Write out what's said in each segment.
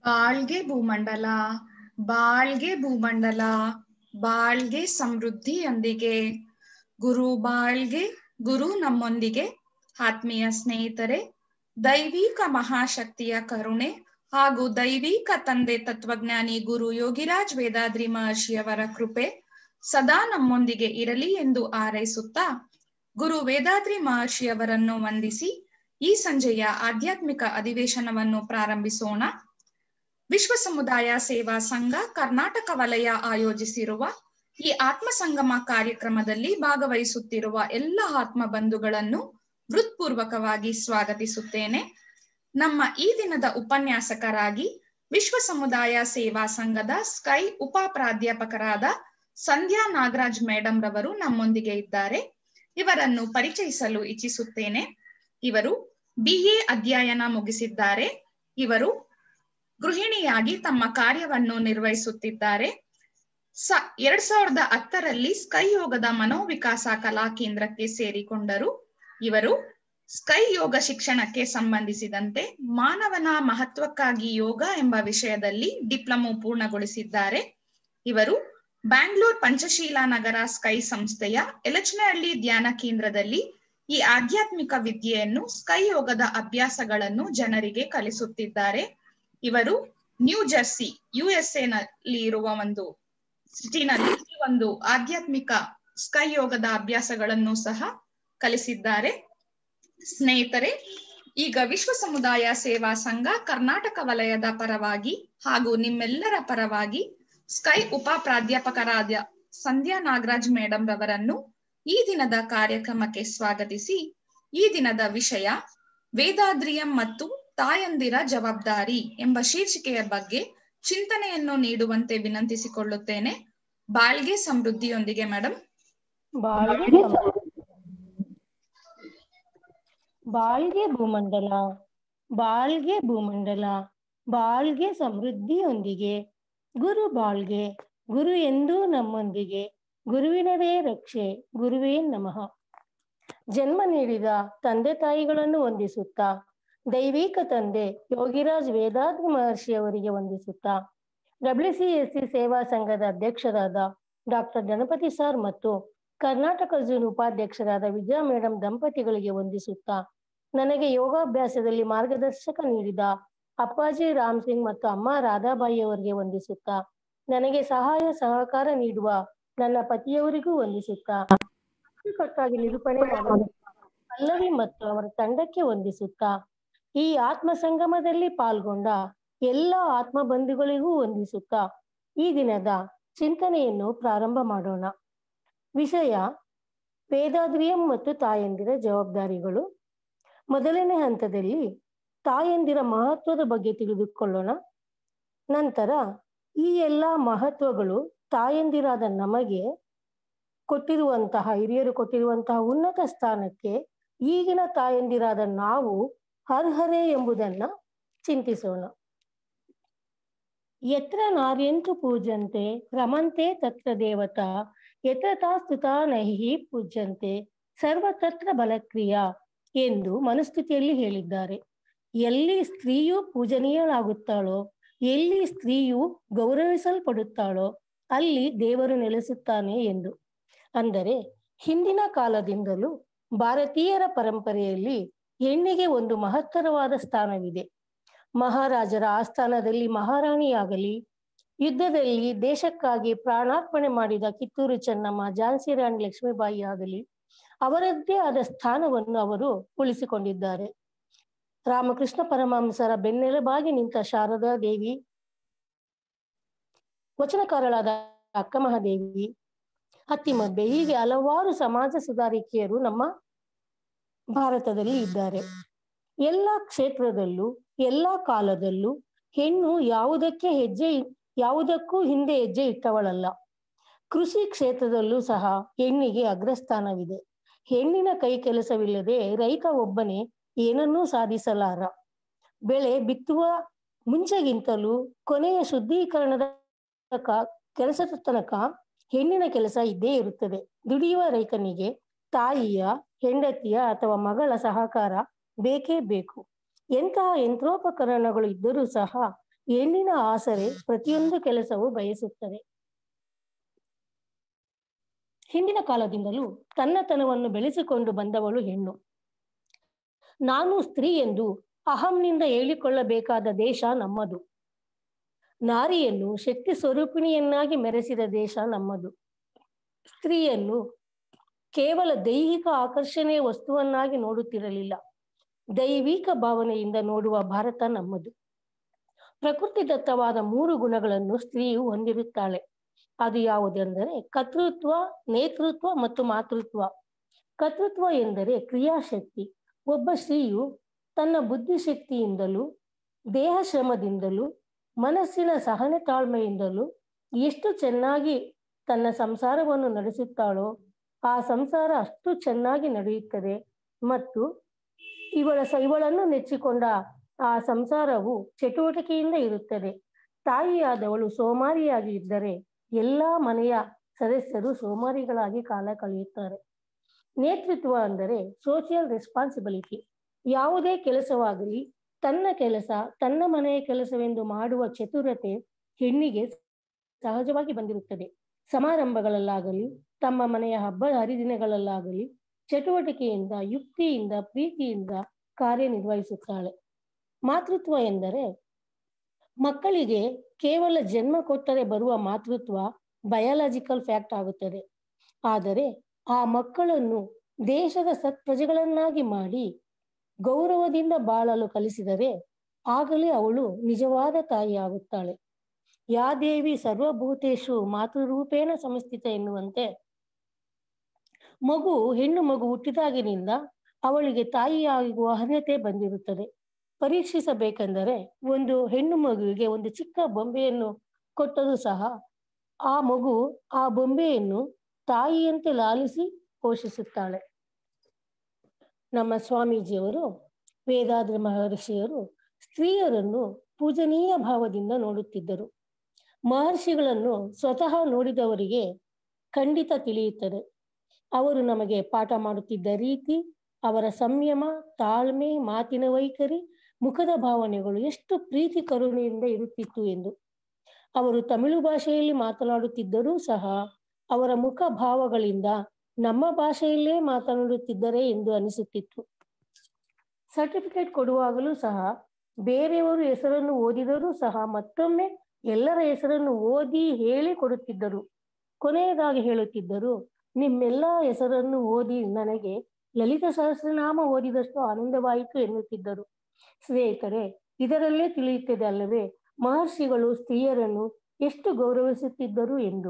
ಬಾಳ್ಗೆ ಭೂಮಂಡಲ ಬಾಳ್ಗೆ ಭೂಮಂಡಲ ಬಾಳ್ಗೆ ಸಮೃದ್ಧಿಯೊಂದಿಗೆ ಗುರು ಬಾಳ್ಗೆ ಗುರು ನಮ್ಮೊಂದಿಗೆ ಆತ್ಮೀಯ ಸ್ನೇಹಿತರೆ ದೈವಿಕ ಮಹಾಶಕ್ತಿಯ ಕರುಣೆ ಹಾಗೂ ದೈವಿಕ ತಂದೆ ತತ್ವಜ್ಞಾನಿ ಗುರು ಯೋಗಿರಾಜ್ ವೇದಾದ್ರಿ ಮಹರ್ಷಿಯವರ ಕೃಪೆ ಸದಾ ನಮ್ಮೊಂದಿಗೆ ಇರಲಿ ಎಂದು ಹಾರೈಸುತ್ತಾ ಗುರು ವೇದಾದ್ರಿ ಮಹರ್ಷಿಯವರನ್ನು ವಂದಿಸಿ ಈ ಸಂಜೆಯ ಆಧ್ಯಾತ್ಮಿಕ ಅಧಿವೇಶನವನ್ನು ಪ್ರಾರಂಭಿಸೋಣ ವಿಶ್ವ ಸಮುದಾಯ ಸೇವಾ ಸಂಘ ಕರ್ನಾಟಕ ವಲಯ ಆಯೋಜಿಸಿರುವ ಈ ಆತ್ಮ ಸಂಗಮ ಕಾರ್ಯಕ್ರಮದಲ್ಲಿ ಭಾಗವಹಿಸುತ್ತಿರುವ ಎಲ್ಲ ಆತ್ಮ ಬಂಧುಗಳನ್ನು ಹೃತ್ಪೂರ್ವಕವಾಗಿ ಸ್ವಾಗತಿಸುತ್ತೇನೆ ನಮ್ಮ ಈ ದಿನದ ಉಪನ್ಯಾಸಕರಾಗಿ ವಿಶ್ವ ಸಮುದಾಯ ಸೇವಾ ಸಂಘದ ಸ್ಕೈ ಉಪ ಪ್ರಾಧ್ಯಾಪಕರಾದ ಸಂಧ್ಯಾ ನಾಗರಾಜ್ ಮೇಡಮ್ ರವರು ನಮ್ಮೊಂದಿಗೆ ಇದ್ದಾರೆ ಇವರನ್ನು ಪರಿಚಯಿಸಲು ಇಚ್ಛಿಸುತ್ತೇನೆ ಇವರು ಬಿಎ ಅಧ್ಯಯನ ಮುಗಿಸಿದ್ದಾರೆ ಇವರು ಗೃಹಿಣಿಯಾಗಿ ತಮ್ಮ ಕಾರ್ಯವನ್ನು ನಿರ್ವಹಿಸುತ್ತಿದ್ದಾರೆ ಸ ಎರಡ್ ಸಾವಿರದ ಹತ್ತರಲ್ಲಿ ಸ್ಕೈ ಯೋಗದ ಮನೋವಿಕಾಸ ಕಲಾ ಕೇಂದ್ರಕ್ಕೆ ಸೇರಿಕೊಂಡರು ಇವರು ಸ್ಕೈ ಯೋಗ ಶಿಕ್ಷಣಕ್ಕೆ ಸಂಬಂಧಿಸಿದಂತೆ ಮಾನವನ ಮಹತ್ವಕ್ಕಾಗಿ ಯೋಗ ಎಂಬ ವಿಷಯದಲ್ಲಿ ಡಿಪ್ಲೊಮೊ ಪೂರ್ಣಗೊಳಿಸಿದ್ದಾರೆ ಇವರು ಬ್ಯಾಂಗ್ಳೂರ್ ಪಂಚಶೀಲ ನಗರ ಸ್ಕೈ ಸಂಸ್ಥೆಯ ಎಲಚನಹಳ್ಳಿ ಧ್ಯಾನ ಕೇಂದ್ರದಲ್ಲಿ ಈ ಆಧ್ಯಾತ್ಮಿಕ ವಿದ್ಯೆಯನ್ನು ಸ್ಕೈ ಯೋಗದ ಅಭ್ಯಾಸಗಳನ್ನು ಜನರಿಗೆ ಕಲಿಸುತ್ತಿದ್ದಾರೆ ಇವರು ನ್ಯೂ ಜರ್ಸಿ ಯುಎಸ್ಎ ನಲ್ಲಿ ಇರುವ ಒಂದು ಸಿಟಿನಲ್ಲಿ ಈ ಒಂದು ಆಧ್ಯಾತ್ಮಿಕ ಸ್ಕೈ ಯೋಗದ ಅಭ್ಯಾಸಗಳನ್ನು ಸಹ ಕಲಿಸಿದ್ದಾರೆ ಸ್ನೇಹಿತರೆ ಈಗ ವಿಶ್ವ ಸಮುದಾಯ ಸೇವಾ ಸಂಘ ಕರ್ನಾಟಕ ವಲಯದ ಪರವಾಗಿ ಹಾಗೂ ನಿಮ್ಮೆಲ್ಲರ ಪರವಾಗಿ ಸ್ಕೈ ಉಪ ಪ್ರಾಧ್ಯಾಪಕರಾದ ಸಂಧ್ಯಾ ನಾಗರಾಜ್ ಮೇಡಮ್ ರವರನ್ನು ಈ ದಿನದ ಕಾರ್ಯಕ್ರಮಕ್ಕೆ ಸ್ವಾಗತಿಸಿ ಈ ದಿನದ ವಿಷಯ ವೇದಾದ್ರಿಯಂ ಮತ್ತು ತಾಯಂದಿರ ಜವಾಬ್ದಾರಿ ಎಂಬ ಶೀರ್ಷಿಕೆಯ ಬಗ್ಗೆ ಚಿಂತನೆಯನ್ನು ನೀಡುವಂತೆ ವಿನಂತಿಸಿಕೊಳ್ಳುತ್ತೇನೆ ಬಾಳ್ಗೆ ಸಮೃದ್ಧಿಯೊಂದಿಗೆ ಮೇಡಮ್ ಬಾಳ್ಗೆ ಸಮ- ಬಾಳ್ಗೆ ಭೂಮಂಡಲ ಬಾಳ್ಗೆ ಭೂಮಂಡಲ ಬಾಳ್ಗೆ ಸಮೃದ್ಧಿಯೊಂದಿಗೆ ಗುರು ಬಾಳ್ಗೆ ಗುರು ಎಂದೂ ನಮ್ಮೊಂದಿಗೆ ಗುರುವಿನದೇ ರಕ್ಷೆ ಗುರುವೇ ನಮಃ ಜನ್ಮ ನೀಡಿದ ತಂದೆ ತಾಯಿಗಳನ್ನು ವಂದಿಸುತ್ತಾ ದೈವಿಕ ತಂದೆ ಯೋಗಿರಾಜ್ ವೇದಾದ್ರಿ ಮಹರ್ಷಿ ಅವರಿಗೆ ವಂದಿಸುತ್ತಾ W C S C Seva ಸಂಘದ ಅಧ್ಯಕ್ಷರಾದ ಡಾಕ್ಟರ್ ಗಣಪತಿ ಸರ್ ಮತ್ತು ಕರ್ನಾಟಕ ಝೂನ್ ಉಪಾಧ್ಯಕ್ಷರಾದ ವಿಜಯ ಮೇಡಂ ದಂಪತಿಗಳಿಗೆ ವಂದಿಸುತ್ತಾ ನನಗೆ ಯೋಗಾಭ್ಯಾಸದಲ್ಲಿ ಮಾರ್ಗದರ್ಶಕ ನೀಡಿದ ಅಪ್ಪಾಜಿ ರಾಮ್ ಸಿಂಗ್ ಮತ್ತು ಅಮ್ಮ ರಾಧಾಬಾಯಿ ಅವರಿಗೆ ವಂದಿಸುತ್ತಾ ನನಗೆ ಸಹಾಯ ಸಹಕಾರ ನೀಡುವ ನನ್ನ ಪತಿಯವರಿಗೂ ವಂದಿಸುತ್ತಾ ಅಚ್ಚುಕಟ್ಟಾಗಿ ನಿರೂಪಣೆ ಮಾಡುವ ಪಲ್ಲವಿ ಮತ್ತು ಅವರ ತಂಡಕ್ಕೆ ವಂದಿಸುತ್ತಾ ಈ ಆತ್ಮ ಸಂಗಮದಲ್ಲಿ ಪಾಲ್ಗೊಂಡ ಎಲ್ಲ ಆತ್ಮ ಬಂಧುಗಳಿಗೂ ವಂದಿಸುತ್ತಾ ಈ ದಿನದ ಚಿಂತನೆಯನ್ನು ಪ್ರಾರಂಭ ಮಾಡೋಣ ವಿಷಯ ವೇದಾದ್ರಿಯಂ ಮತ್ತು ತಾಯಂದಿರ ಜವಾಬ್ದಾರಿಗಳು ಮೊದಲನೇ ಹಂತದಲ್ಲಿ ತಾಯಂದಿರ ಮಹತ್ವದ ಬಗ್ಗೆ ತಿಳಿದುಕೊಳ್ಳೋಣ ನಂತರ ಈ ಎಲ್ಲ ಮಹತ್ವಗಳು ತಾಯಂದಿರಾದ ನಮಗೆ ಕೊಟ್ಟಿರುವಂತಹ ಹಿರಿಯರು ಕೊಟ್ಟಿರುವಂತಹ ಉನ್ನತ ಸ್ಥಾನಕ್ಕೆ ಈಗಿನ ತಾಯಂದಿರಾದ ನಾವು ಅರ್ಹರೇ ಎಂಬುದನ್ನ ಚಿಂತಿಸೋಣ ಯತ್ರ ನಾರ್ಯಂತು ಪೂಜಂತೆ ರಮಂತೆ ತತ್ರ ದೇವತಾ ಯತ್ರ ತಾಸ್ತುತಾ ನಹಿ ಪೂಜ್ಯಂತೆ ಸರ್ವತತ್ರ ಬಲಕ್ರಿಯಾ ಎಂದು ಮನುಸ್ಥಿತಿಯಲ್ಲಿ ಹೇಳಿದ್ದಾರೆ ಎಲ್ಲಿ ಸ್ತ್ರೀಯು ಪೂಜನೀಯಳಾಗುತ್ತಾಳೋ ಎಲ್ಲಿ ಸ್ತ್ರೀಯು ಗೌರವಿಸಲ್ಪಡುತ್ತಾಳೋ ಅಲ್ಲಿ ದೇವರು ನೆಲೆಸುತ್ತಾನೆ ಎಂದು ಅಂದರೆ ಹಿಂದಿನ ಕಾಲದಿಂದಲೂ ಭಾರತೀಯರ ಪರಂಪರೆಯಲ್ಲಿ ಹೆಣ್ಣಿಗೆ ಒಂದು ಮಹತ್ತರವಾದ ಸ್ಥಾನವಿದೆ ಮಹಾರಾಜರ ಆಸ್ಥಾನದಲ್ಲಿ ಮಹಾರಾಣಿಯಾಗಲಿ ಯುದ್ಧದಲ್ಲಿ ದೇಶಕ್ಕಾಗಿ ಪ್ರಾಣಾರ್ಪಣೆ ಮಾಡಿದ ಕಿತ್ತೂರು ಚೆನ್ನಮ್ಮ ಝಾನ್ಸಿ ರಾಣಿ ಲಕ್ಷ್ಮೀಬಾಯಿ ಆಗಲಿ ಅವರದ್ದೇ ಆದ ಸ್ಥಾನವನ್ನು ಅವರು ಉಳಿಸಿಕೊಂಡಿದ್ದಾರೆ ರಾಮಕೃಷ್ಣ ಪರಮಹಂಸರ ಬೆನ್ನೆಲುಬಾಗಿ ನಿಂತ ಶಾರದಾ ದೇವಿ ವಚನಕಾರಳಾದ ಅಕ್ಕ ಮಹಾದೇವಿ ಅತ್ತಿಮಬ್ಬೆ ಹೀಗೆ ಹಲವಾರು ಸಮಾಜ ಸುಧಾರಿಕೆಯರು ನಮ್ಮ ಭಾರತದಲ್ಲಿ ಇದ್ದಾರೆ ಎಲ್ಲ ಕ್ಷೇತ್ರದಲ್ಲೂ ಎಲ್ಲ ಕಾಲದಲ್ಲೂ ಹೆಣ್ಣು ಯಾವುದಕ್ಕೆ ಹೆಜ್ಜೆ ಯಾವುದಕ್ಕೂ ಹಿಂದೆ ಹೆಜ್ಜೆ ಇಟ್ಟವಳಲ್ಲ ಕೃಷಿ ಕ್ಷೇತ್ರದಲ್ಲೂ ಸಹ ಹೆಣ್ಣಿಗೆ ಅಗ್ರಸ್ಥಾನವಿದೆ ಹೆಣ್ಣಿನ ಕೈ ಕೆಲಸವಿಲ್ಲದೆ ರೈತ ಒಬ್ಬನೇ ಏನನ್ನೂ ಸಾಧಿಸಲಾರ ಬೆಳೆ ಬಿತ್ತುವ ಮುಂಚೆಗಿಂತಲೂ ಕೊನೆಯ ಶುದ್ಧೀಕರಣದ ಕೆಲಸದ ತನಕ ಹೆಣ್ಣಿನ ಕೆಲಸ ಇದ್ದೇ ಇರುತ್ತದೆ ದುಡಿಯುವ ರೈತನಿಗೆ ತಾಯಿಯ ಹೆಂಡತಿಯ ಅಥವಾ ಮಗಳ ಸಹಕಾರ ಬೇಕೇ ಬೇಕು ಎಂತಹ ಯಂತ್ರೋಪಕರಣಗಳು ಇದ್ದರೂ ಸಹ ಹೆಣ್ಣಿನ ಆಸರೆ ಪ್ರತಿಯೊಂದು ಕೆಲಸವು ಬಯಸುತ್ತದೆ ಹಿಂದಿನ ಕಾಲದಿಂದಲೂ ತನ್ನತನವನ್ನು ಬೆಳೆಸಿಕೊಂಡು ಬಂದವಳು ಹೆಣ್ಣು ನಾನು ಸ್ತ್ರೀ ಎಂದು ಅಹಂನಿಂದ ಹೇಳಿಕೊಳ್ಳಬೇಕಾದ ದೇಶ ನಮ್ಮದು ನಾರಿಯನ್ನು ಶಕ್ತಿ ಸ್ವರೂಪಿಣಿಯನ್ನಾಗಿ ಮೆರೆಸಿದ ದೇಶ ನಮ್ಮದು ಸ್ತ್ರೀಯನ್ನು ಕೇವಲ ದೈಹಿಕ ಆಕರ್ಷಣೆಯ ವಸ್ತುವನ್ನಾಗಿ ನೋಡುತ್ತಿರಲಿಲ್ಲ ದೈವಿಕ ಭಾವನೆಯಿಂದ ನೋಡುವ ಭಾರತ ನಮ್ಮದು ಪ್ರಕೃತಿದತ್ತವಾದ ಮೂರು ಗುಣಗಳನ್ನು ಸ್ತ್ರೀಯು ಹೊಂದಿರುತ್ತಾಳೆ ಅದು ಯಾವುದೆಂದರೆ ಕರ್ತೃತ್ವ ನೇತೃತ್ವ ಮತ್ತು ಮಾತೃತ್ವ ಕರ್ತೃತ್ವ ಎಂದರೆ ಕ್ರಿಯಾಶಕ್ತಿ ಒಬ್ಬ ಸ್ತ್ರೀಯು ತನ್ನ ಬುದ್ಧಿಶಕ್ತಿಯಿಂದಲೂ ದೇಹ ಶ್ರಮದಿಂದಲೂ ಮನಸ್ಸಿನ ಸಹನೆ ತಾಳ್ಮೆಯಿಂದಲೂ ಎಷ್ಟು ಚೆನ್ನಾಗಿ ತನ್ನ ಸಂಸಾರವನ್ನು ನಡೆಸುತ್ತಾಳೋ ಆ ಸಂಸಾರ ಅಷ್ಟು ಚೆನ್ನಾಗಿ ನಡೆಯುತ್ತದೆ ಮತ್ತು ಇವಳ ಸ ಇವಳನ್ನು ನೆಚ್ಚಿಕೊಂಡ ಆ ಸಂಸಾರವು ಚಟುವಟಿಕೆಯಿಂದ ಇರುತ್ತದೆ ತಾಯಿಯಾದವಳು ಸೋಮಾರಿಯಾಗಿ ಇದ್ದರೆ ಎಲ್ಲಾ ಮನೆಯ ಸದಸ್ಯರು ಸೋಮಾರಿಗಳಾಗಿ ಕಾಲ ಕಳೆಯುತ್ತಾರೆ ನೇತೃತ್ವ ಅಂದರೆ ಸೋಷಿಯಲ್ ರೆಸ್ಪಾನ್ಸಿಬಿಲಿಟಿ ಯಾವುದೇ ಕೆಲಸವಾಗಲಿ ತನ್ನ ಕೆಲಸ ತನ್ನ ಮನೆಯ ಕೆಲಸವೆಂದು ಮಾಡುವ ಚತುರತೆ ಹೆಣ್ಣಿಗೆ ಸಹಜವಾಗಿ ಬಂದಿರುತ್ತದೆ ಸಮಾರಂಭಗಳಲ್ಲಾಗಲಿ ತಮ್ಮ ಮನೆಯ ಹಬ್ಬ ಹರಿದಿನಗಳಲ್ಲಾಗಲಿ ಚಟುವಟಿಕೆಯಿಂದ ಯುಕ್ತಿಯಿಂದ ಪ್ರೀತಿಯಿಂದ ಕಾರ್ಯನಿರ್ವಹಿಸುತ್ತಾಳೆ ಮಾತೃತ್ವ ಎಂದರೆ ಮಕ್ಕಳಿಗೆ ಕೇವಲ ಜನ್ಮ ಕೊಟ್ಟರೆ ಬರುವ ಮಾತೃತ್ವ ಬಯಾಲಜಿಕಲ್ ಫ್ಯಾಕ್ಟ್ ಆಗುತ್ತದೆ ಆದರೆ ಆ ಮಕ್ಕಳನ್ನು ದೇಶದ ಸತ್ಪ್ರಜೆಗಳನ್ನಾಗಿ ಮಾಡಿ ಗೌರವದಿಂದ ಬಾಳಲು ಕಲಿಸಿದರೆ ಆಗಲೇ ಅವಳು ನಿಜವಾದ ತಾಯಿ ಆಗುತ್ತಾಳೆ ಯಾ ದೇವಿ ಸರ್ವಭೂತೇಶು ಮಾತೃರೂಪೇಣ ಸಂಸ್ಥಿತ ಎನ್ನುವಂತೆ ಮಗು ಹೆಣ್ಣು ಮಗು ಹುಟ್ಟಿದಾಗಿನಿಂದ ಅವಳಿಗೆ ತಾಯಿಯಾಗುವ ಅರ್ಹತೆ ಬಂದಿರುತ್ತದೆ ಪರೀಕ್ಷಿಸಬೇಕೆಂದರೆ ಒಂದು ಹೆಣ್ಣು ಮಗುವಿಗೆ ಒಂದು ಚಿಕ್ಕ ಬೊಂಬೆಯನ್ನು ಕೊಟ್ಟರೂ ಸಹ ಆ ಮಗು ಆ ಬೊಂಬೆಯನ್ನು ತಾಯಿಯಂತೆ ಲಾಲಿಸಿ ಪೋಷಿಸುತ್ತಾಳೆ ನಮ್ಮ ಸ್ವಾಮೀಜಿಯವರು ವೇದಾದ್ರಿ ಮಹರ್ಷಿಯರು ಸ್ತ್ರೀಯರನ್ನು ಪೂಜನೀಯ ಭಾವದಿಂದ ನೋಡುತ್ತಿದ್ದರು ಮಹರ್ಷಿಗಳನ್ನು ಸ್ವತಃ ನೋಡಿದವರಿಗೆ ಖಂಡಿತ ತಿಳಿಯುತ್ತದೆ ಅವರು ನಮಗೆ ಪಾಠ ಮಾಡುತ್ತಿದ್ದ ರೀತಿ ಅವರ ಸಂಯಮ ತಾಳ್ಮೆ ಮಾತಿನ ವೈಖರಿ ಮುಖದ ಭಾವನೆಗಳು ಎಷ್ಟು ಪ್ರೀತಿ ಕರುಣೆಯಿಂದ ಇರುತ್ತಿತ್ತು ಎಂದು ಅವರು ತಮಿಳು ಭಾಷೆಯಲ್ಲಿ ಮಾತನಾಡುತ್ತಿದ್ದರೂ ಸಹ ಅವರ ಮುಖ ಭಾವಗಳಿಂದ ನಮ್ಮ ಭಾಷೆಯಲ್ಲೇ ಮಾತನಾಡುತ್ತಿದ್ದರೆ ಎಂದು ಅನಿಸುತ್ತಿತ್ತು ಸರ್ಟಿಫಿಕೇಟ್ ಕೊಡುವಾಗಲೂ ಸಹ ಬೇರೆಯವರು ಹೆಸರನ್ನು ಓದಿದರೂ ಸಹ ಮತ್ತೊಮ್ಮೆ ಎಲ್ಲರ ಹೆಸರನ್ನು ಓದಿ ಹೇಳಿ ಕೊಡುತ್ತಿದ್ದರು ಕೊನೆಯದಾಗಿ ಹೇಳುತ್ತಿದ್ದರು ನಿಮ್ಮೆಲ್ಲ ಹೆಸರನ್ನು ಓದಿ ನನಗೆ ಲಲಿತ ಸಹಸ್ರನಾಮ ಓದಿದಷ್ಟು ಆನಂದವಾಯಿತು ಎನ್ನುತ್ತಿದ್ದರು ಸ್ನೇಹಿತರೆ ಇದರಲ್ಲೇ ತಿಳಿಯುತ್ತದೆ ಅಲ್ಲವೇ ಮಹರ್ಷಿಗಳು ಸ್ತ್ರೀಯರನ್ನು ಎಷ್ಟು ಗೌರವಿಸುತ್ತಿದ್ದರು ಎಂದು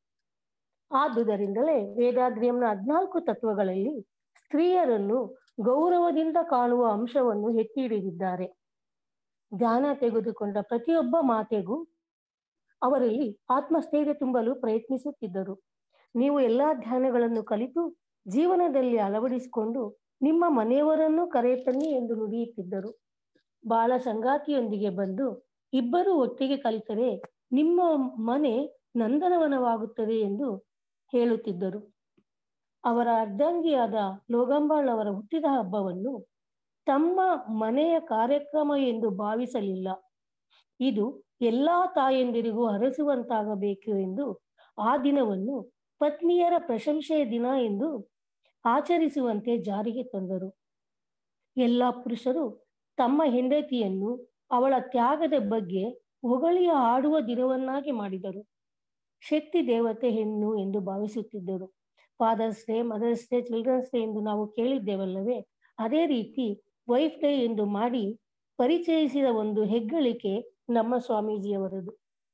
ಆದುದರಿಂದಲೇ ವೇದಾದ್ರಿಯಂನ ಹದ್ನಾಲ್ಕು ತತ್ವಗಳಲ್ಲಿ ಸ್ತ್ರೀಯರನ್ನು ಗೌರವದಿಂದ ಕಾಣುವ ಅಂಶವನ್ನು ಎತ್ತಿ ಹಿಡಿದಿದ್ದಾರೆ ಧ್ಯಾನ ತೆಗೆದುಕೊಂಡ ಪ್ರತಿಯೊಬ್ಬ ಮಾತೆಗೂ ಅವರಲ್ಲಿ ಆತ್ಮಸ್ಥೈರ್ಯ ತುಂಬಲು ಪ್ರಯತ್ನಿಸುತ್ತಿದ್ದರು ನೀವು ಎಲ್ಲಾ ಧ್ಯಾನಗಳನ್ನು ಕಲಿತು ಜೀವನದಲ್ಲಿ ಅಳವಡಿಸಿಕೊಂಡು ನಿಮ್ಮ ಮನೆಯವರನ್ನು ಕರೆತನ್ನಿ ಎಂದು ನುಡಿಯುತ್ತಿದ್ದರು ಬಾಳ ಸಂಗಾತಿಯೊಂದಿಗೆ ಬಂದು ಇಬ್ಬರು ಒಟ್ಟಿಗೆ ಕಲಿತರೆ ನಿಮ್ಮ ಮನೆ ನಂದನವನವಾಗುತ್ತದೆ ಎಂದು ಹೇಳುತ್ತಿದ್ದರು ಅವರ ಅರ್ಧಾಂಗಿಯಾದ ಲೋಗಂಬಾಳ್ ಅವರ ಹುಟ್ಟಿದ ಹಬ್ಬವನ್ನು ತಮ್ಮ ಮನೆಯ ಕಾರ್ಯಕ್ರಮ ಎಂದು ಭಾವಿಸಲಿಲ್ಲ ಇದು ಎಲ್ಲಾ ತಾಯಂದಿರಿಗೂ ಹರಸುವಂತಾಗಬೇಕು ಎಂದು ಆ ದಿನವನ್ನು ಪತ್ನಿಯರ ಪ್ರಶಂಸೆಯ ದಿನ ಎಂದು ಆಚರಿಸುವಂತೆ ಜಾರಿಗೆ ತಂದರು ಎಲ್ಲ ಪುರುಷರು ತಮ್ಮ ಹೆಂಡತಿಯನ್ನು ಅವಳ ತ್ಯಾಗದ ಬಗ್ಗೆ ಹೊಗಳಿ ಆಡುವ ದಿನವನ್ನಾಗಿ ಮಾಡಿದರು ಶಕ್ತಿ ದೇವತೆ ಹೆಣ್ಣು ಎಂದು ಭಾವಿಸುತ್ತಿದ್ದರು Father's Day Mother's Day Children's Day ಎಂದು ನಾವು ಕೇಳಿದ್ದೇವಲ್ಲವೇ ಅದೇ ರೀತಿ ವೈಫ್ ಡೇ ಎಂದು ಮಾಡಿ ಪರಿಚಯಿಸಿದ ಒಂದು ಹೆಗ್ಗಳಿಕೆ ನಮ್ಮ ಸ್ವಾಮೀಜಿಯವರದು